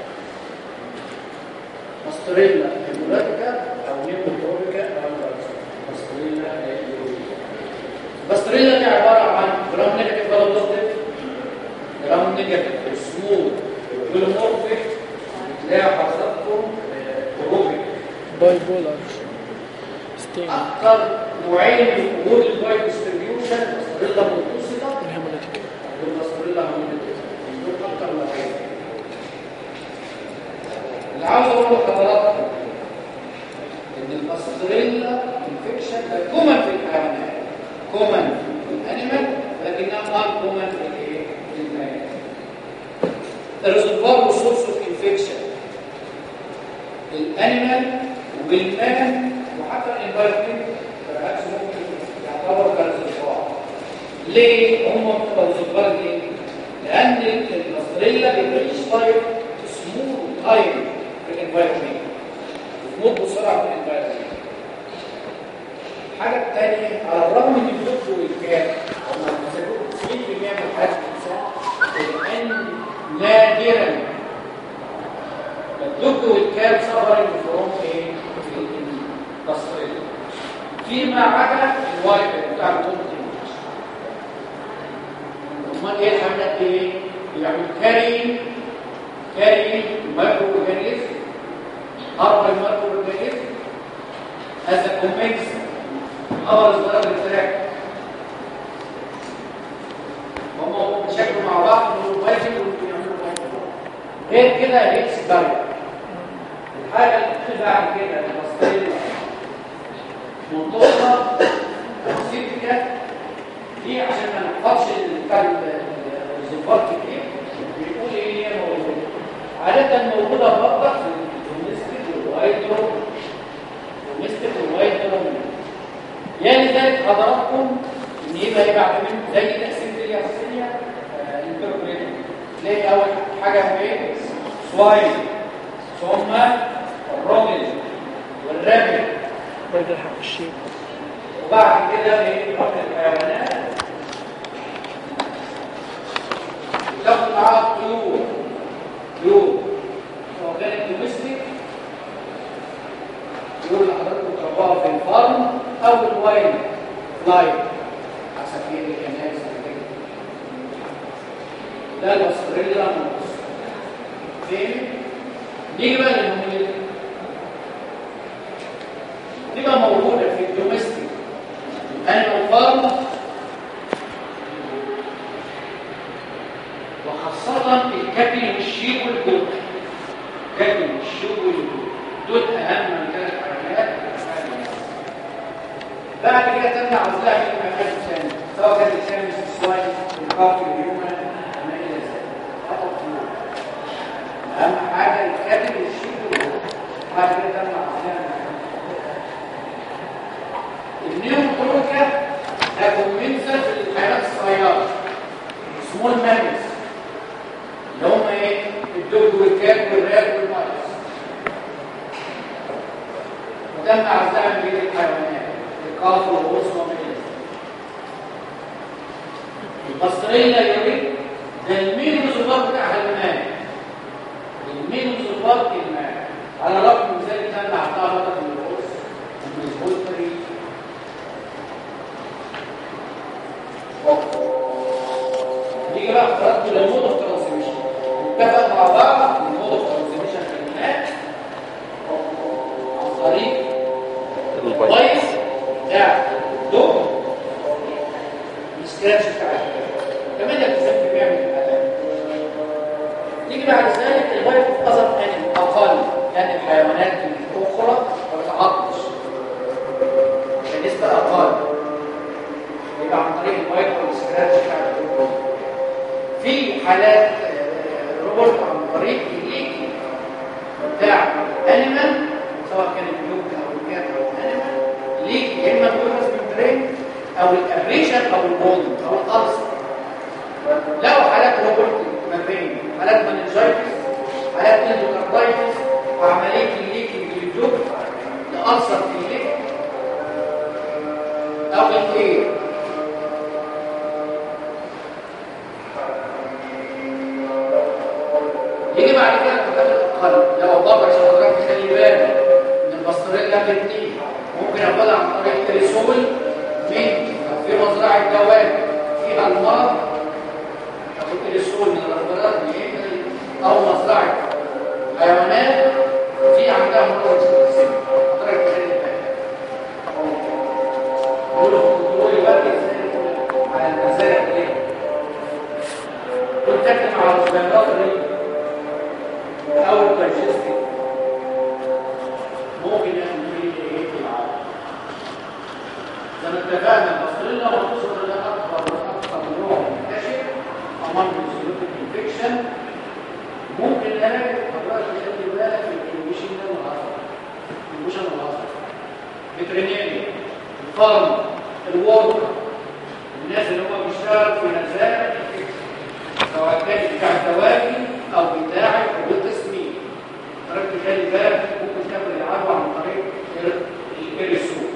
باستريلا هيمولاتيكا او نيموتروبيكا او باستريلا هيمولاتيكا باستريلا دي عباره عن جرام نيجاتيف ولا بوزيتيف جرام نيجاتيف سموث بوليمورفيك تلاقي حضراتكم اوروبيك باي بولر ستين اكثر نوعين من وجود الباي ديستريبيوشن باستريلا متوسطه الهيموليتيك والباستريلا هيمولاتيكا دول اكثر نوعين اللي عاوز اقوله لحضراتكم ان الباستريلا انفكشن ده كومن في الحيوانات كومن في الانيمال لكنها نون كومن في الايه في المان الريزرفوار والسورس اوف انفكشن الانيمال والمان وحتى الانفايرمنت بالعكس ممكن يعتبر كريزرفوار ليه هم بتوع الريزرفوار ليه؟ لان الباستريلا بتعيش لايف سموث تايم في الانفايرمنت بتموت بسرعه في الانفايرمنت الحاجه الثانيه على الرغم من الدكتور والكام هم بيسببوا 90% من حالات الانسان لان نادرا الدكتور والكام سفر فروم ايه؟ في الباستريلا فيما عدا الوايت بتاع الكونتين امال ايه الحملات ايه؟ بيعمل كاري كاري مايكرو اورجانيزم هرب المايكرو اورجانيزم از ا كومبلكس اور درجه التراك هم بيشكلوا مع بعض واجب وبيعملوا مايكرو غير كده هيكس بارير الحاجه اللي بعد كده الباستيلا منطقه سيبتيكا دي عشان ما نحفظش بتاع الزفار كتير بيقول ايه هي موجوده عاده موجوده برضه في الدوميستيك والوايدرو دوميستيك والوايدرو يعني ذلك حضراتكم ان يبقى ايه بعد منه زي تقسيمه الياسينيا انتربريت تلاقي اول حاجه ايه سوايل ثم الراجل والرابل بعد الحق الشيء وبعد كده ايه ربط الحيوانات تاخد معاها طيور طيور سواء كانت دوميستيك طيور اللي حضرتك بتربوها في الفارم او الوايلد لايف عصافير الكنائس كده ده الاستريلا مونس فين نيجي بقى للهوميليتي تبقى موجوده في الدوميستيك انيمال فارم وخاصة الكابل والشيب والجوك الكابل والشيب والجوك دول أهم من ثلاث حيوانات بعد كده تمنع عزلها من الحيوانات الثانية سواء كان الإنسان مثل السوايل القافل الهيومن وما إلى ذلك فقط طيور أهم حاجة الكابل والشيب والجوك بعد كده تمنع عزلها من النيوم كروكا ده كومنسر في الحيوانات الصغيرة سمول مامس اللي هم ايه الدب والكلب والراب والمارس وتم عزلها بين الحيوانات القاف والغصن وما الى ذلك البصريه يريد ده المينوزوفار بتاع الماء المينوزوفار الماء على رغم من ذلك تم اعطاها فتره من الغصن ومن البولتري نيجي بقى حضراتكم للمود اوف ترانسميشن نتفق مع بعض المود اوف ترانسميشن في الماء عن طريق الفيروس بتاع الدم السكراتش بتاع كمان يلتزم بيعمل الاداء نيجي بعد ذلك الفيروس اثر انيمال اقل لان الحيوانات الاخرى ما بتعطش بنسبة أقل يبقى عن طريق المايكرو سكراتش بتاع الروبوت في حالات آه، روبوت عن طريق الليكي بتاع انيمال سواء كان البيوت او الكات او الانيمال ليك يا اما الكورس ممبرين او الابريشن او البولد او الالسر لقوا حالات روبوت ممبرين حالات مننجايتس حالات اندوكاردايتس وعمليه الليك بالجوب لالسر في الليك او الايه يجي بعد كده الحاجات الاقل لو بابا عشان حضرتك تخلي بالك ان الباستريلا بتنتهي ممكن اخدها عن طريق التليسول من في مزرعه دواب فيها المرض تاخد تليسول من الرفضات او مزرعه حيوانات في عندها مرض السن حضرتك تخلي بالك دول دول يبقى على المزارع ليه كنت تكتب على الصغيرات اللي او الدايجستيف ممكن يعمل ايه في العالم زي ما اتفقنا المصريين منتصر ده اكبر اكثر نوع منتشر امام السلوك الانفكشن ممكن نلاقي حضرتك تخلي بالك من الانجيشن ده الغلط الانجيشن الغلط فيترينيري الفارم الووركر الناس اللي هم بيشتغلوا في مزارع سواء كان بتاع الدواجن او بتاع حبوب التسمين حضرتك تخلي بالك ممكن تاخد العدوى عن طريق الكريسول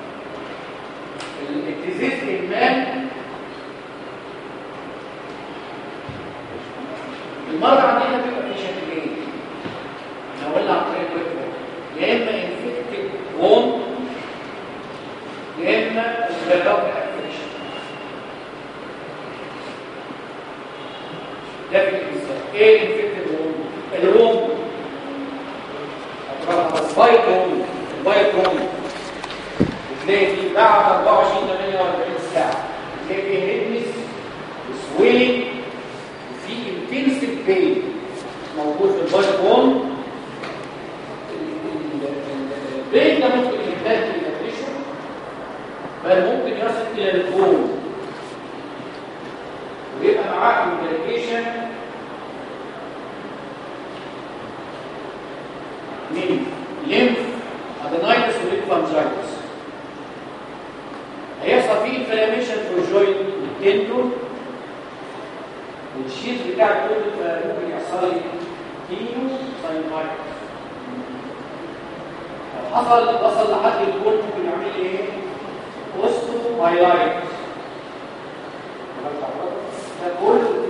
الاتزاز المال المرض عندنا بيبقى في شكلين لو قلنا عن طريق الويب يا اما انفكتد وون يا اما سبب انفكشن ده في الانسان ايه الانفكتد وون الوون البايت وون البايت وون بتلاقي فيه بعد 24 48 ساعه تلاقي فيه هيدنس وسويلنج وفي انتنسيف بين موجود في البايت وون البين ده ممكن يحتاج الى تيشو بل ممكن يصل الى البون ويبقى معاه كومبليكيشن من ليمف ادينايتس وليمفانجايتس هيحصل فيه انفلاميشن في الجوينت والتندون والشيز بتاع الجوينت ممكن يحصل لي كينو ساينايتس لو حصل وصل لحد الجول ممكن يعمل لي ايه؟ اوستومايلايتس ده كله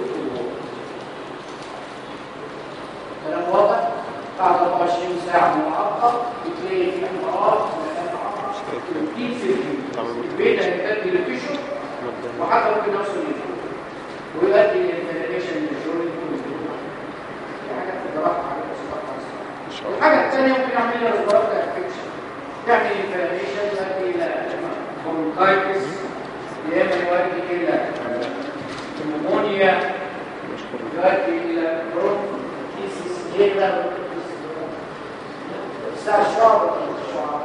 كلام واضح بعد 24 ساعة من العقة بتلاقي في أمراض مكان عقة بتجيب في البيت هيبتدي للتشو وحتى ممكن يوصل للجو ويؤدي للانفلاميشن من الجو دي حاجة في الجراحة حاجة بسيطة الحاجة الثانية ممكن يعمل لي ريسبيرات انفكشن يعمل انفلاميشن يؤدي إلى برونكايتس يا إما يؤدي إلى نمونيا يؤدي إلى برونكيسيس جدا الساعة الشعب الشعب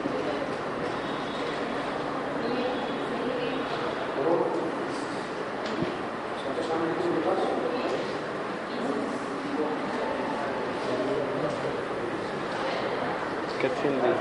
كانت فين دي؟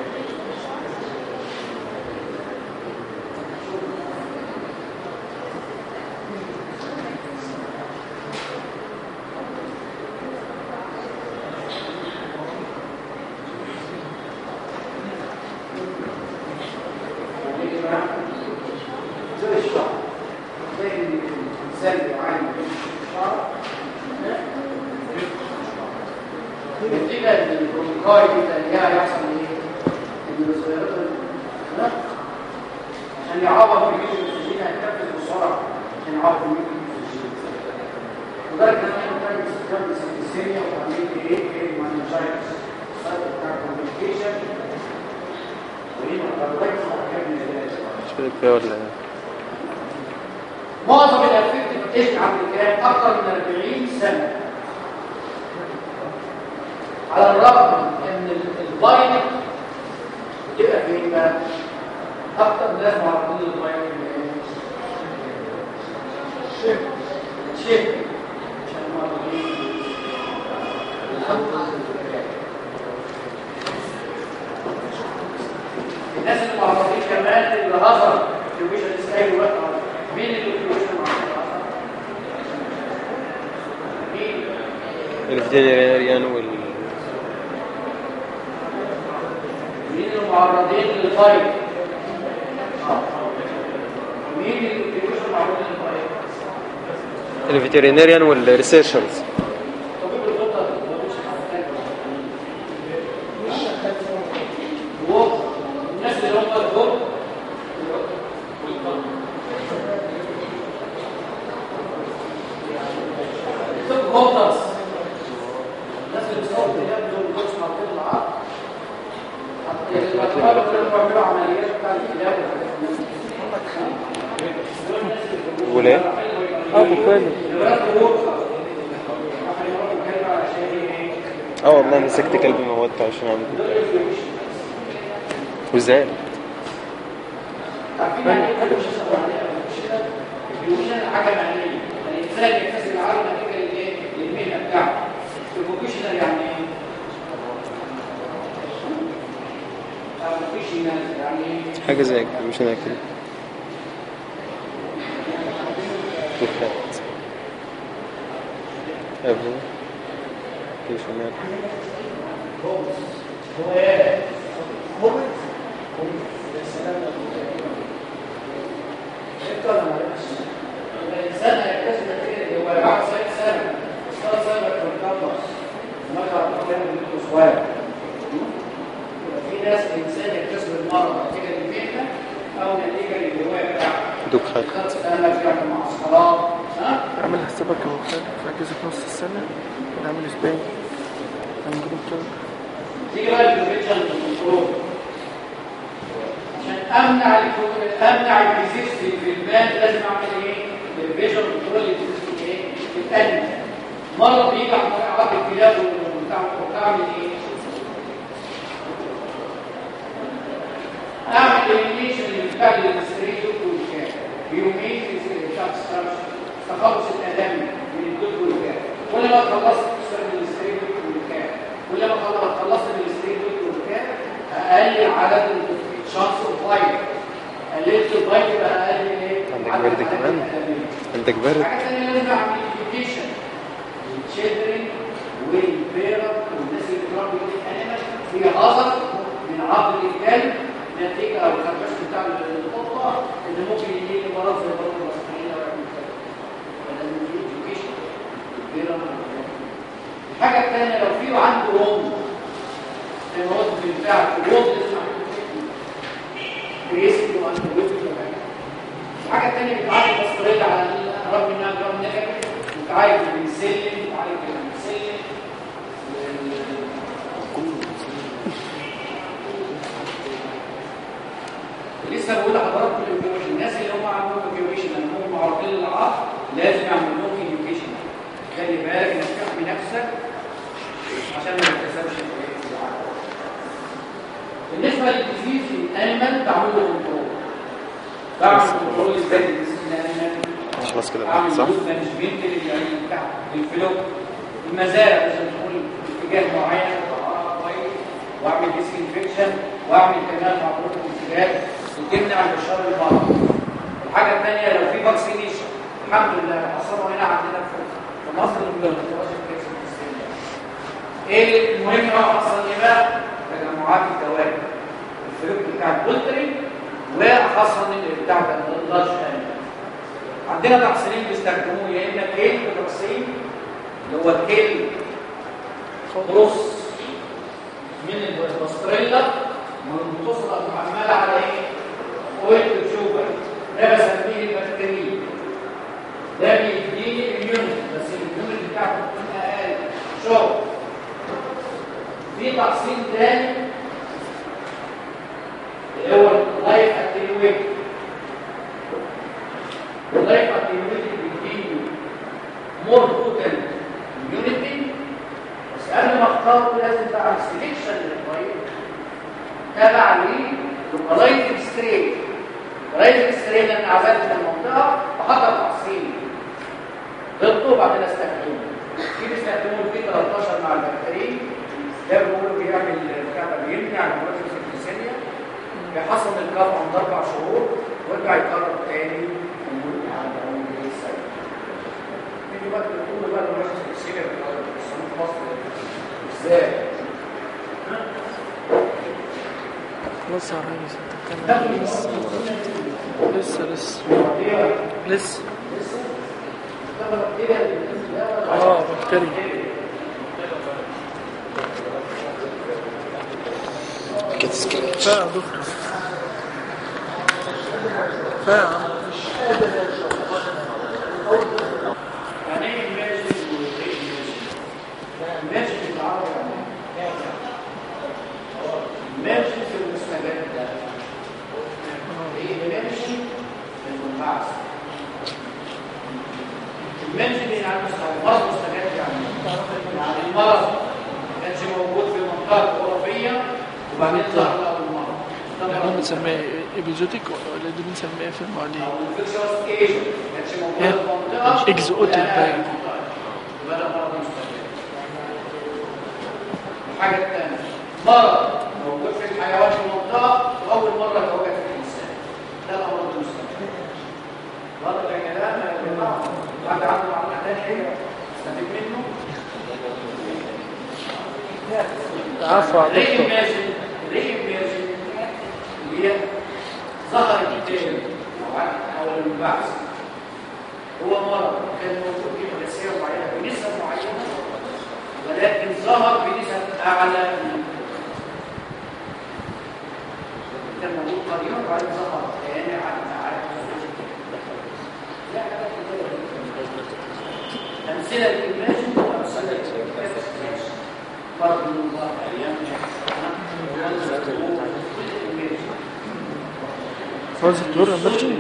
زي الشعر زي الإنسان يعاني من الشعر نتيجة ان البرونكاي دي تلاقيها يحصل ايه؟ ان الصيارات ها؟ عشان يعوض في جيش الاكسجين هيتنفس بسرعة عشان يعوض في جيش الاكسجين وده كان محتاج استخدام السيستيميا وتعميل ايه؟ ايه مانجايتس السايت بتاع الكوميونيكيشن وهنا الكاربايتس وحاجات من العلاج مش فاكر فيها ولا ايه؟ معظم الافكت بتشبه عند الكلام اكثر من 40 سنه على الرغم ان الباينت بتبقى فين بقى اكتر ناس معرضين للفيروس شيف شيف عشان معرضين الناس اللي معرضين كمان للهزر الكيوبيشن ازاي وقت مين اللي الكيوبيشن مين الفيترينيريان وال مين المعرضين للفيروس مين اللي الكيوبيشن معرضين للفيروس الفيترينيريان والريسيرشرز طبيب القطة ملوش حاجة هو الناس اللي هم الدور طب هوترز الناس اللي بيصوروا كلاب دول مش معطين العقل الأطفال اللي بيعملوا عمليات بتاع الكلاب دول الناس اللي وليه؟ ابو خالد اه والله مسكت كلب موته عشان اعمل كده وازاي؟ عارفين يعني ايه حاجه مش كده بيقول لنا حاجه معنيه الانسان يكتسب العالم نتيجه للايه للمهنه بتاعته البروفيشنال يعني ايه البروفيشنال يعني ايه حاجة زي كده مش انا كده وفات ابو كيف هناك هو ايه انت ولا مالكش الانسان هيكتسب نتيجه هو بعد 90 سنه اشتغل سايبر كمبيوتر مكر كان بيكون صغير في ناس الانسان يكتسب المرض نتيجه للمهنه او نتيجه للهوايه بتاعته دوك خد خد سنه بيعمل معسكرات ها اعمل حسابك يا ابو خالد في اجازه نص السنه ونعمل اسبوعين هنجيب كده تيجي بقى البريفنشن كنترول عشان امنع الكو- امنع الديزيز في البلاد لازم اعمل ايه؟ البريفنشن كنترول الديزيز ايه؟ الانمي مرض بيجي عن طريق عض الكلاب وبتاع وبتعمل ايه؟ اعمل اليمينيشن بتاع الاستريت والكاب بيومين في الشخص تخلص الادمي من الدود والكاب كل ما خلصت تستخدم الاستريت والكاب كل ما خلصت خلصت من الاستريت والكاب اقل عدد الشانس اوف لايف قللت اللايف يبقى اقل ايه؟ عندك عدد برد الحالات كمان؟ الأدمية. عندك برد حاجه ثانيه لازم اعمل education للchildren والبيرنت والناس اللي بتربي الانيمال في هزر من عض الكلب نتيجه او الخربش بتاع القطه اللي ممكن يجي لي مرض زي مرض المصريين او يعمل كده فلازم في education البيرنت الحاجه الثانيه لو في عنده وند زي ما قلت في البتاع الوند لازم اعمل كريسي وانت الحاجه الثانيه بتعالج البسطريه على الرغم انها جرام نيجاتيف بتعالج البنسلين بتعالج البنسلين لسه بقول لحضراتكم الإيديولوجي. الناس اللي هم عندهم ايديولوجي لان هم معرضين للعقل لازم يعمل لهم ايديولوجي خلي بالك انك تحمي نفسك عشان ما تكتسبش العقل بالنسبه للديزيز الانيمال بعمل له كنترول بعمل كنترول ازاي للديزيز الانيمال خلاص كده اعمل صح؟ جزء مانجمنت للعين بتاع الفلو المزارع لازم تكون اتجاه معين طهارة كويس واعمل ديسانفكشن واعمل كمان معروف الانتباه وتمنع انتشار المرض الحاجه الثانيه لو في فاكسينيشن الحمد لله حصلوا هنا عندنا في في مصر ايه المهم بقى حصل ايه بقى تجمعات الدوائر الفلوك بتاع البولتري وحصل بتاع اللارج انيمال عندنا تحصينين بيستخدموه يا اما كيل تحصين اللي هو الكيل بروس من الباستريلا منتصرة معملة على ايه؟ اويل شوجر ده بسميه البكتيريا ده بيديني اليونت بس اليونت بتاعته بتكون اقل شوف في تحصين تاني اللي هو اللايف اتنويت اللايف اتنويت بيديني مور بوتنت يونيتي بس قبل ما اختاره لازم تعمل سيلكشن للطريق تبع ليه لوكالايتنج ستريت لقيت الاكسترين انا عزلت المنطقه وحضر تحصيل ضغطه وبعدين استخدمه في بيستخدموه في 13 مع البكتيريا ده بيقولوا بيعمل بتاع ده بيمنع البروتين السيستمية بيحصل الكاف عند اربع شهور ويرجع يكرر تاني ويقول عند اول سنه تيجي بقى تقول بقى البروتين السيستمية بيسموه في مصر ازاي؟ خلاص يا ريس انت بتعمل لسه لسه لسه لسه اه بكتيريا كده سكرين كفايه يا دكتور كفايه يا عم يعني ايه ماجد وغير ماجد؟ ماجد بالعربي يعني ماجد في المستجد ده ايه ماجد في المنبعث الماجد يعني مستجد مرض مستجد يعني يعني المرض ما كانش موجود في المنطقه الاوروبيه وبعدين ظهر له اول مره ده احنا مرض بنسميها ايبيزوتيك ولا دي بنسميها ايه في المعالجين او الفيكسوس ايجن ما كانش موجود في المنطقه إكزوتيك ولا باين. المنطقة. يبقى ده مرض مستجد الحاجة الثانية مرض موجود في الحيوان في المنطقة وأول مرة يتواجد في الإنسان ده الأمراض المستمرة مرض الكلام يا جماعة حد عنده معلومة تانية استفيد منه عفوا يا ريم دكتور ماجن ريم ماجن اللي هي ظهر التاني أو البعث هو مرض كان موجود في مدرسية معينة بنسب معينة ولكن ظهر بنسب أعلى من كان موجود قديما وبعدين ظهر تاني على على لا حاجات كتيرة أمثلة للماجن وأمثلة للماجن فرض من الله أيام فوز الدور المرجي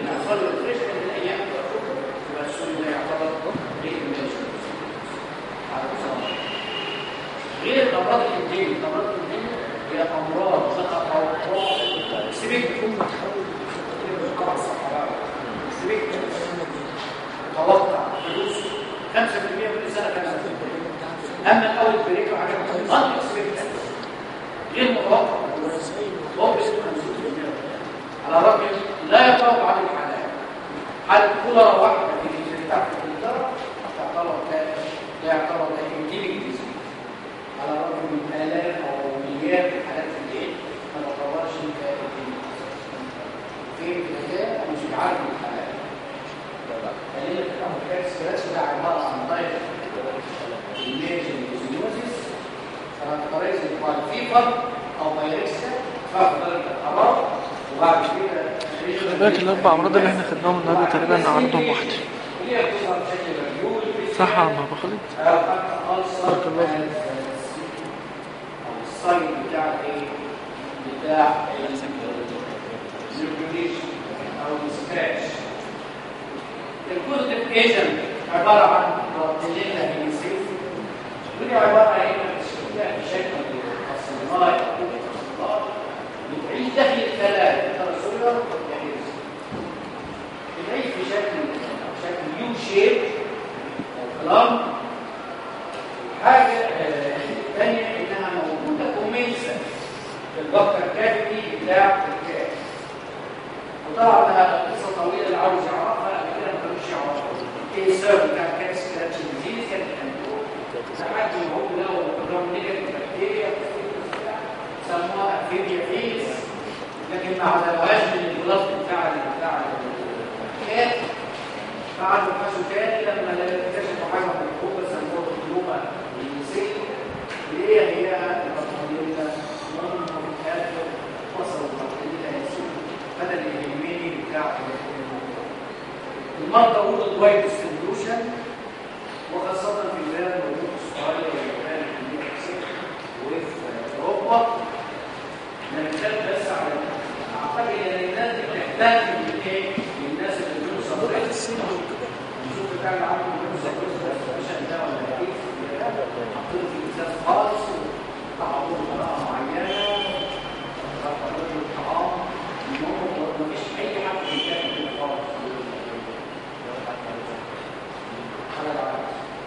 غير الامراض الانتاجيه الامراض الانتاجيه هي امراض ذات توقع سبيك طبعا الصحراء سبيك توقع فلوس 5% كل سنه 5% اما الاول بريك وحاجات غير سبيك غير متوقع هو بيسمى على الرغم لا يطلق على الحالات حالة كولر واحدة في تحت الإدارة تعتبر لا يعتبر إنتيليك ديزيز على الرغم من آلاف أو مليار حالات في الليل ما تعتبرش في الكتاب مش عارف الحالات خلينا في الأمريكان ستريس ده عبارة عن ضيف الميجن ديزيوزيس كاركترايز فيفر أو فيروسة فرق درجة الحرارة وبعد كده خلي بالك الاربع امراض اللي احنا خدناهم النهارده تقريبا عرضهم واحده هي بتظهر بشكل مجهول صح يا عم ابو خالد او حتى ألسر بارك الله فيك. او الصيد بتاع ايه بتاع النيوكليشن او السكراتش الكوزيتيف ايجنت عباره عن بروتينين هيميسيس ودي عباره عن ايه شكل الصناعي بتعيش داخل الخلايا الترسولر بتعيش في شكل شكل يو شيب او كلام حاجه آه، ثانيه انها موجوده كوميسا في البكر الكافي بتاع الكاف وطبعا ده قصه طويله اللي عاوز يعرفها قبل كده ما كانوش يعرفوا ايه السبب بتاع الكاف سكراتش ديزيز كانت عنده لحد ما هو لقوا البروجرام نيجاتيف بكتيريا سموها فيبيا فيس لكن ما عملوهاش من البلاط بتاع بتاع الكات بعدوا بحثوا تاني لما اكتشفوا حاجه في الحكومه سموها الدبلومه الجنسيه اللي هي هي البطاريه منهم كانوا وصلوا للبطاريه هذا اللي يهمني بتاع المرضى وجد وايد ديستريبيوشن وخاصه في البلاد موجود في استراليا واليابان والمكسيك وفي اوروبا نتكلم بس على اعتقد ان الناس دي بتحتاج من ايه؟ من الناس اللي بيقولوا صبرين نشوف بتاع اللي عنده بيقولوا صبرين عشان ده ولا ايه؟ حطيته في ازاز خالص وطعموه بطريقه معينه طعموه الطعام المهم مفيش اي حد بيتكلم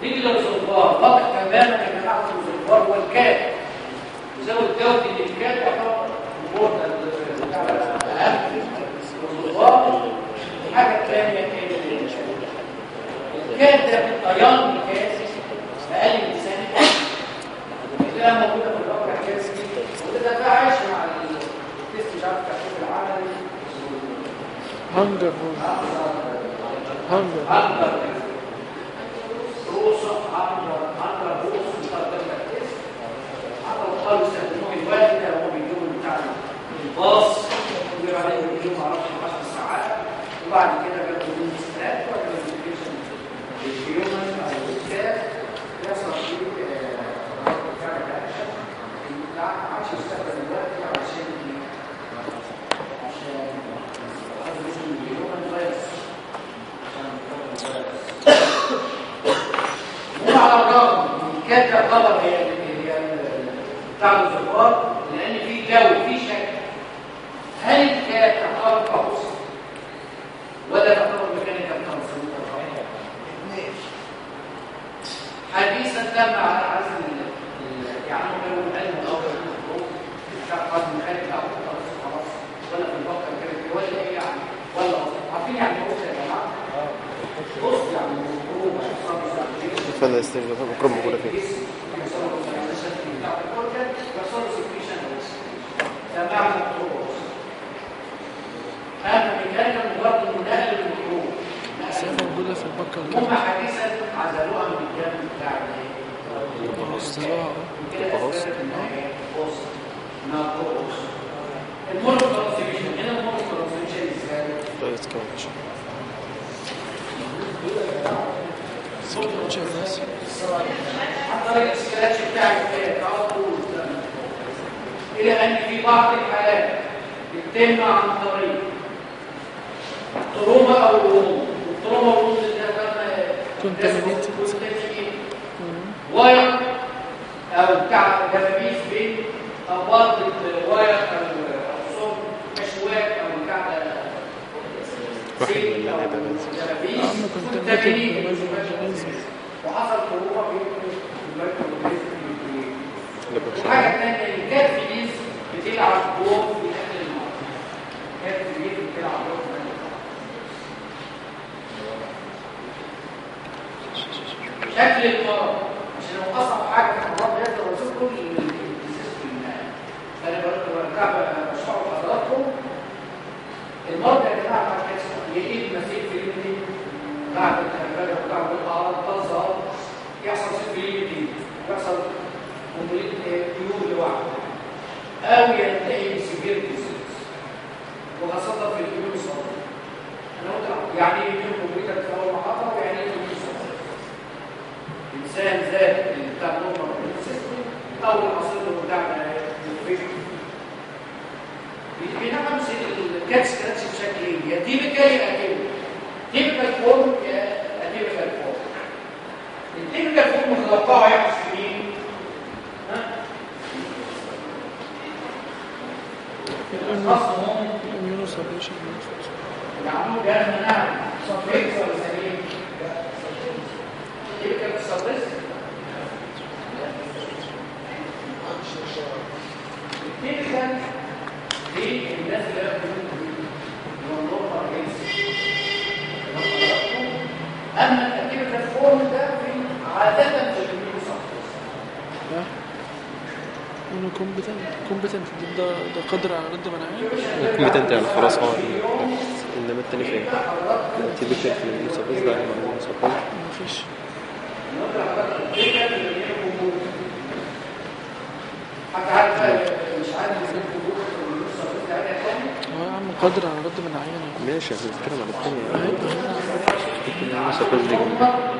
نيجي للريزرفوار واضح تماما يا جماعه الريزرفوار هو الكاد وزود دوت ان الكاد يعتبر important اهم الريزرفوار حاجه ثانيه الكاد ده بالطيان الكاس اقل من سنه ده موجوده في الواقع الكاس دي وده ده عايش مع التست مش عارف تحقيق العملي هنجر هنجر عنبر روس عنبر عنبر روس مستخدم التست عنبر قالوا يستخدموه الوالد ده هو بيجيبوا بتاع الباص ويبقى عليه بيجيبوا معرفش 10 ساعات وبعد كده بياخدوا من ستراب ولا نوتيفيكيشن للهيومن او الكتاب يحصل فيه آه، بتاع الاكشن ما عادش يستخدم الوقت علشان إيه؟ عشان هذا اسمه الهيومن فايروس وعلى الرغم من كانت تعتبر هي هي بتاع الزفار لان في جو في شك هل كانت تعتبر كهوس ولا تعتبر ميكانيكا ترانسميتر حديثا تم على عزم ال- ال- يعني هم كانوا العلم الاول بتاع قد ميكانيكا او خلاص ولا في البقره كانت ولا ايه يعني ولا عارفين يعني ايه يا جماعه بص يعني هو فلا يستجيب بكرة موجودة فين بس هي موجودة في البكر هم كده حديثا عزلوها من الجانب بتاع الايه؟ وصلوها المورف ترانسميشن هنا المورف ترانسميشن ازاي؟ طريقة كاوتش سكيتش الناس عن طريق السكراتش بتاع الكتاب على طول الى ان في بعض الحالات بتتم عن طريق تروما او رموز التروما والرموز ده كان Contaminated. واير او بتاع دبابيس بين ابواب الواير او او صوب كشوات او بتاع واحد من اللعبة بس. دبابيس عم كنت contaminated. اورجانيزم وحصل تروما بين الميكروبيزم اللي بيحصل الحاجة الثانية الكاتفيز بتلعب دور في أهل المرض الكاتفيز بتلعب دور في أهل المرض شكل المرض عشان لو أصعب حاجة في المرض يقدر يشوف كل الديزيز في الماء فأنا برجع بشرح لحضراتكم المرض يا جماعة بعد كده يجيب مسير في اليمين بعد التنفيذ بتاع الأعراض تظهر يحصل سيفيليتي يحصل كومبليت بيور لوحده أو ينتهي بسيفير ديزيز وخاصة في الإيمون الصدري أنا قلت يعني إيه إيمون كومبليت في أول محاضرة ويعني إيه إيمون صدري إنسان ذات بتاع نورمال إيمون سيستم أو العصير بتاعنا الفكر بنعمل الكاتس كاتس بشكل ايه يا تيبيكال يا اتيبيكال تيبيكال فورم يا اتيبيكال فورم التيبيكال فورم متوقعه يحدث في مين؟ ها؟ خاصهم الاميونو سبريشن يعملوا جهاز مناعي صفيك ولا سليم؟ تيبيكال سبريس التيبيكال دي الناس اللي ياخدوا اما التيبيكال فورم ده في عاده في الميوسايتس لا انه كومبتنت كومبتنت ده ده قدر على رد مناعي كومبتنت يعني خلاص هو انما التاني فين؟ تيبيكال في المسابقات ده يعني المسابقات مفيش حتى عارف مش عارف ازاي الجمهور في الميوسايتس ده حاجه ثانيه هو يا عم قدر على رد مناعي يعني ماشي احنا بنتكلم على التانية اهي اهي المسابقات دي جنبها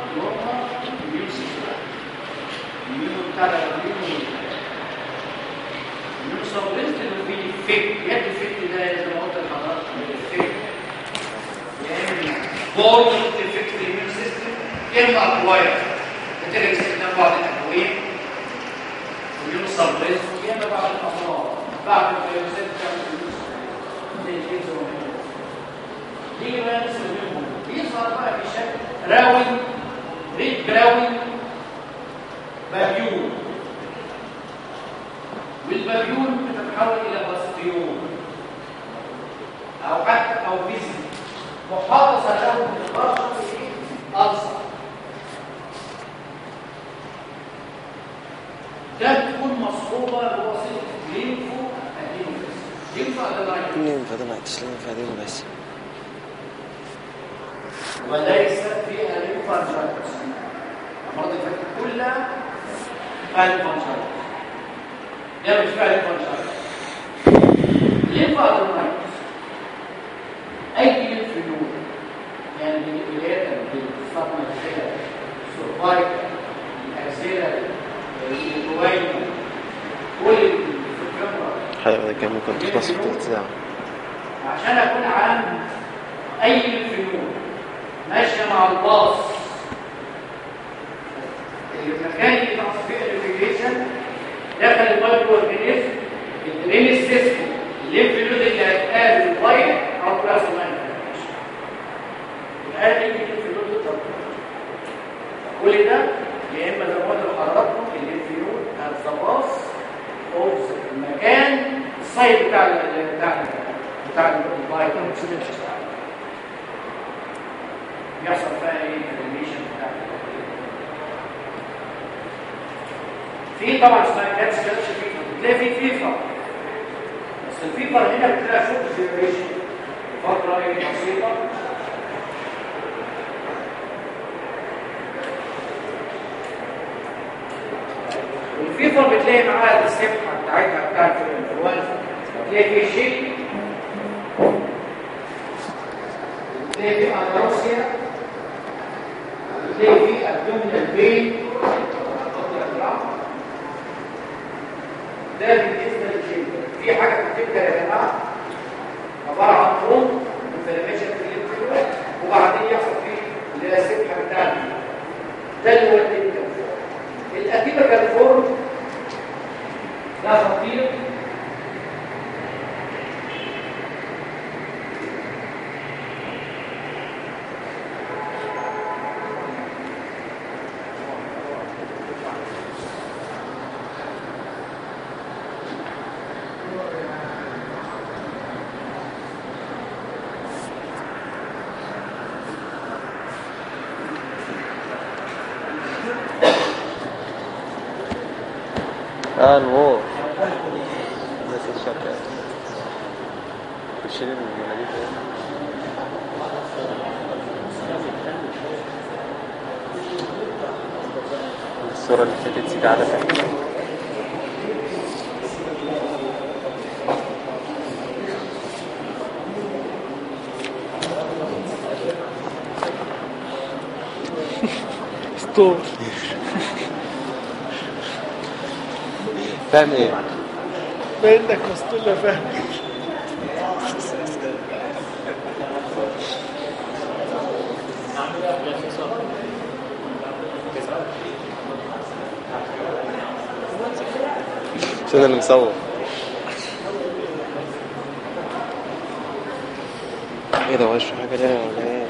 بورد الفكر الاميون سيستم اما اكواير نتيجه استخدام بعض الادويه ويوم سبريس يا اما بعض الامراض بعض الفيروسات بتعمل زي الجنس والهرمون دي بقى نسبة منهم بيظهر بقى في شكل راوي ريد براوي بابيول والبابيول بتتحول الى باستيول او حتى او فيزي محافظه له بالبشر في ألسر ده بتكون مصحوبه بواسطه ليمفو ادينوفيس ليمفو ادينوفيس الليمفا ده ما تسلم في هذه بس وليس فيها ليمفانجايتس المرض اللي فاتت كلها فيها ليمفانجايتس ده مش فيها ليمفانجايتس ليمفادينايتس اي ليمف نود يعني من الولايات بالصدمه الكلى السرفايك الاكسيلر الجوين كل الفكره حلقة ده كان ممكن تخلص في تلت ساعة عشان اكون عام اي فنون ماشيه مع الباص المكان اللي بيحصل فيه الانتجريشن داخل المايكرو اورجانيزم الدرين سيستم الليمف نود اللي هتقابل الوايت او بلازما الآن يجي الليمف نود الطبيعي كل ده يا اما زي ما قلت لحضراتكم الليمف نود از ذا باص اوف المكان السايد بتاع ال بتاع ال بتاع الوايت بيحصل فيها ايه الانيميشن بتاع في طبعا اسمها كاتس كاتس فيفر بتلاقي في فيفر بس الفيفر هنا بتلاقي شوك جنريشن فتره ايه بسيطه والفيفر بتلاقي معاها السبحه بتاعتها بتاعت الانفلونزا بتلاقي في شيء بتلاقي في انروسيا بتلاقي في ابدومينال بين ده بالنسبه للجلد في حاجه بتبدا يا جماعه عباره عن روم انفلاميشن في الانفلونزا وبعدين يحصل فيه اللي هي السبحه بتاعتها ده اللي هو التيبيكال الاتيبيكال فورم ده خطير اه الوور الناس الشكل بتشيل المناديل الصورة اللي فاتت دي على فكرة ستور فاهم ايه؟ باين لك مستولة فاهم مش انا اللي مصور ايه ده وش حاجة تانية ولا ايه؟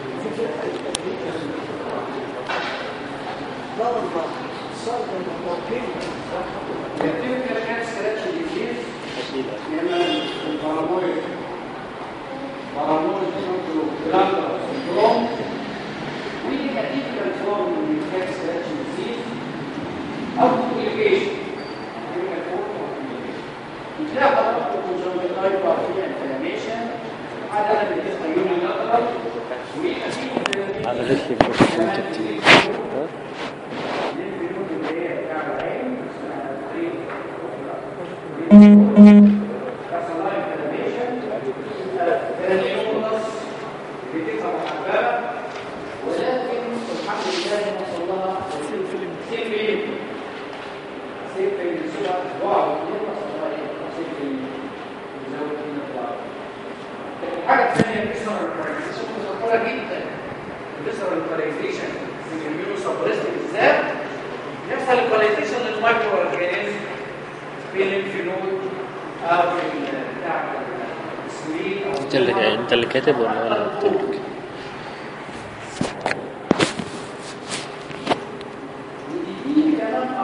الاتيبيكال كانت سكراتش ديزيز يعمل البارامويد بارامويد جلاندر سندروم ودي اتيبيكال فورم من الكات سكراتش ديزيز او كوميونيكيشن اتيبيكال فورم بتلاقي حضرتك كونجنكتيفايد فيها انفلاميشن عادة بتبقى يونيلاترال وأكيد على رجلي بشوف انت كتير ها؟ ولكن الحمد لله وصل لها سيفين سيفين بسرعة بعض الحاجة الثانية البسرة الكاريزيشن متخطرة جدا البسرة الكاريزيشن في الاميونو سبريست بالذات يحصل الكاريزيشن للمايكرو اورجانيزم في الليمفينود او في ال- بتاع السويد او انت اللي انت اللي كاتب ولا انا اللي قلت لك ودي كمان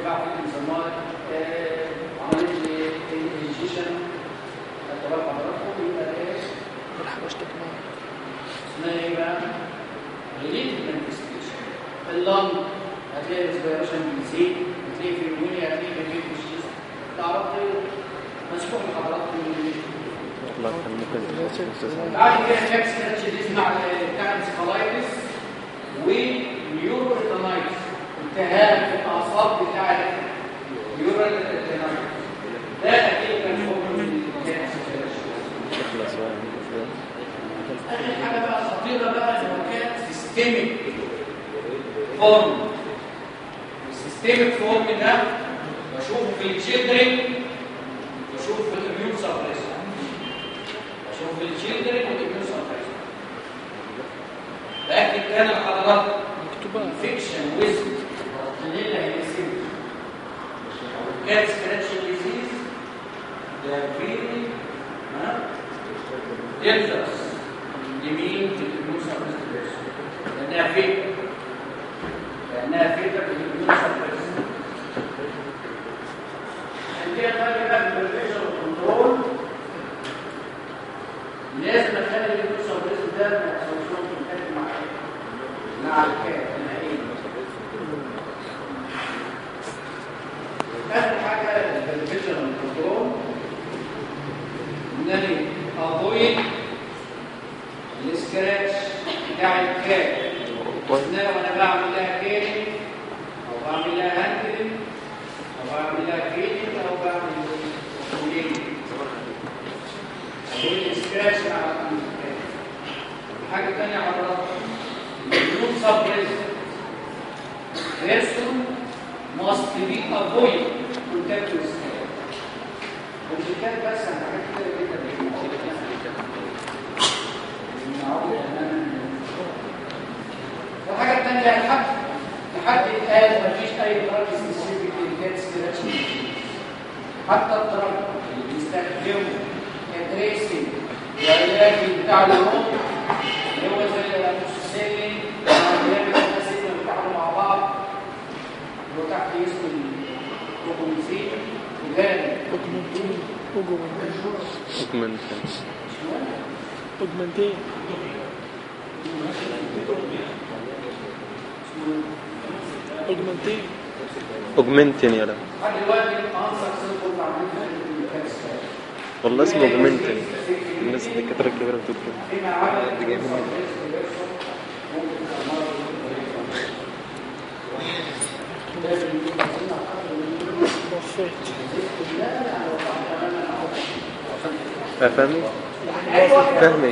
بقى في بيسموها آه، عمليه الانجيشن خدت بال حضراتكم يبقى ده ايه؟ الحاجة اشتكنا اسمها ايه بقى؟ ريليتد مانيفستيشن اللنج هتلاقي ريسبيريشن بيزيد هتلاقي في المونيا هتلاقي في البيت مش تعرف مسموح لحضراتكم من لا كان ممكن أستاذ بعد كده فاكس كاتشيز مع بتاع السكالايتس ونيورو ريتانايتس التهاب في الاعصاب بتاع النيورو ريتانايتس ده اكيد كان فوق من خلاص بقى اخر حاجه بقى خطيره بقى لو كان سيستميك فورم السيستميك فورم ده بشوفه في التشيلدرن بشوفه في الاميون سبريسر بشوفه في التشيلدرن والاميون سبريسر لكن كان الحضارات مكتوبة انفكشن ويز الليله هيسيب كان سكراتش ديزيز ده فيري ها dangerous لمين للإميون سبريس لأنها فيك لأنها فيك للإميون سبريس عشان كده خلي بالك من البريشر والكنترول لازم اخلي الإميون سبريس ده ما يحصلش له كونتاكت مع مع الكائن النهائي آخر حاجة البريشر والكنترول انني افويد السكراتش بتاع الكاب اثناء وانا بعمل لها كيلينج او بعمل لها هاندلنج او بعمل لها كيلينج او بعمل كولينج افويد السكراتش مع الكاب الحاجه الثانيه حضرتك النون سبريس person must be avoid contact with scab والكتاب بس عن حاجات كتير جدا والحاجة الثانية الحد لحد الآن مفيش أي دراج سبيسيفيك للكات سكراتش حتى الدراج اللي بيستخدمه كتريسنج والعلاج بتاع النوم اللي هو زي الاموكسيسيلين والعلاج الاسيد بتاعهم مع بعض اللي هو تحت اسم الكوكوميسين وغالي اوجمنتين اوجمنتين أكمل اوجمنتين اوجمنتين أوجمنتين يا لا لحد دلوقتي انسر سيمبل عمليه الكات سكراتش والله اسمه أوجمنتين الناس الدكاترة الكبيرة بتقول كده فيما عدا دي جاية منين؟ وفيت فاهمي؟ فاهمي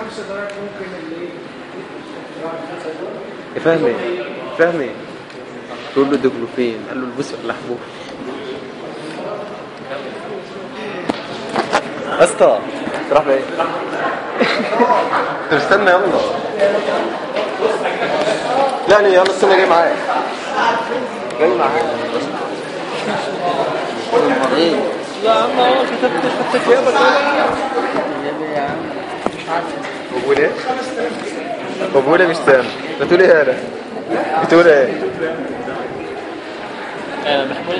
فاهمي فاهمي تقول له ديكلوفين قال له البسه ولا حبوب اسطى تروح بايه؟ طب استنى يلا لا لا يلا استنى جاي معاك جاي معاك ايه لا يا عم اهو كتبت حتى كتابك بقول ايه؟ بقول ايه مش سامع بتقول ايه يالا؟ بتقول ايه؟ آه، محمود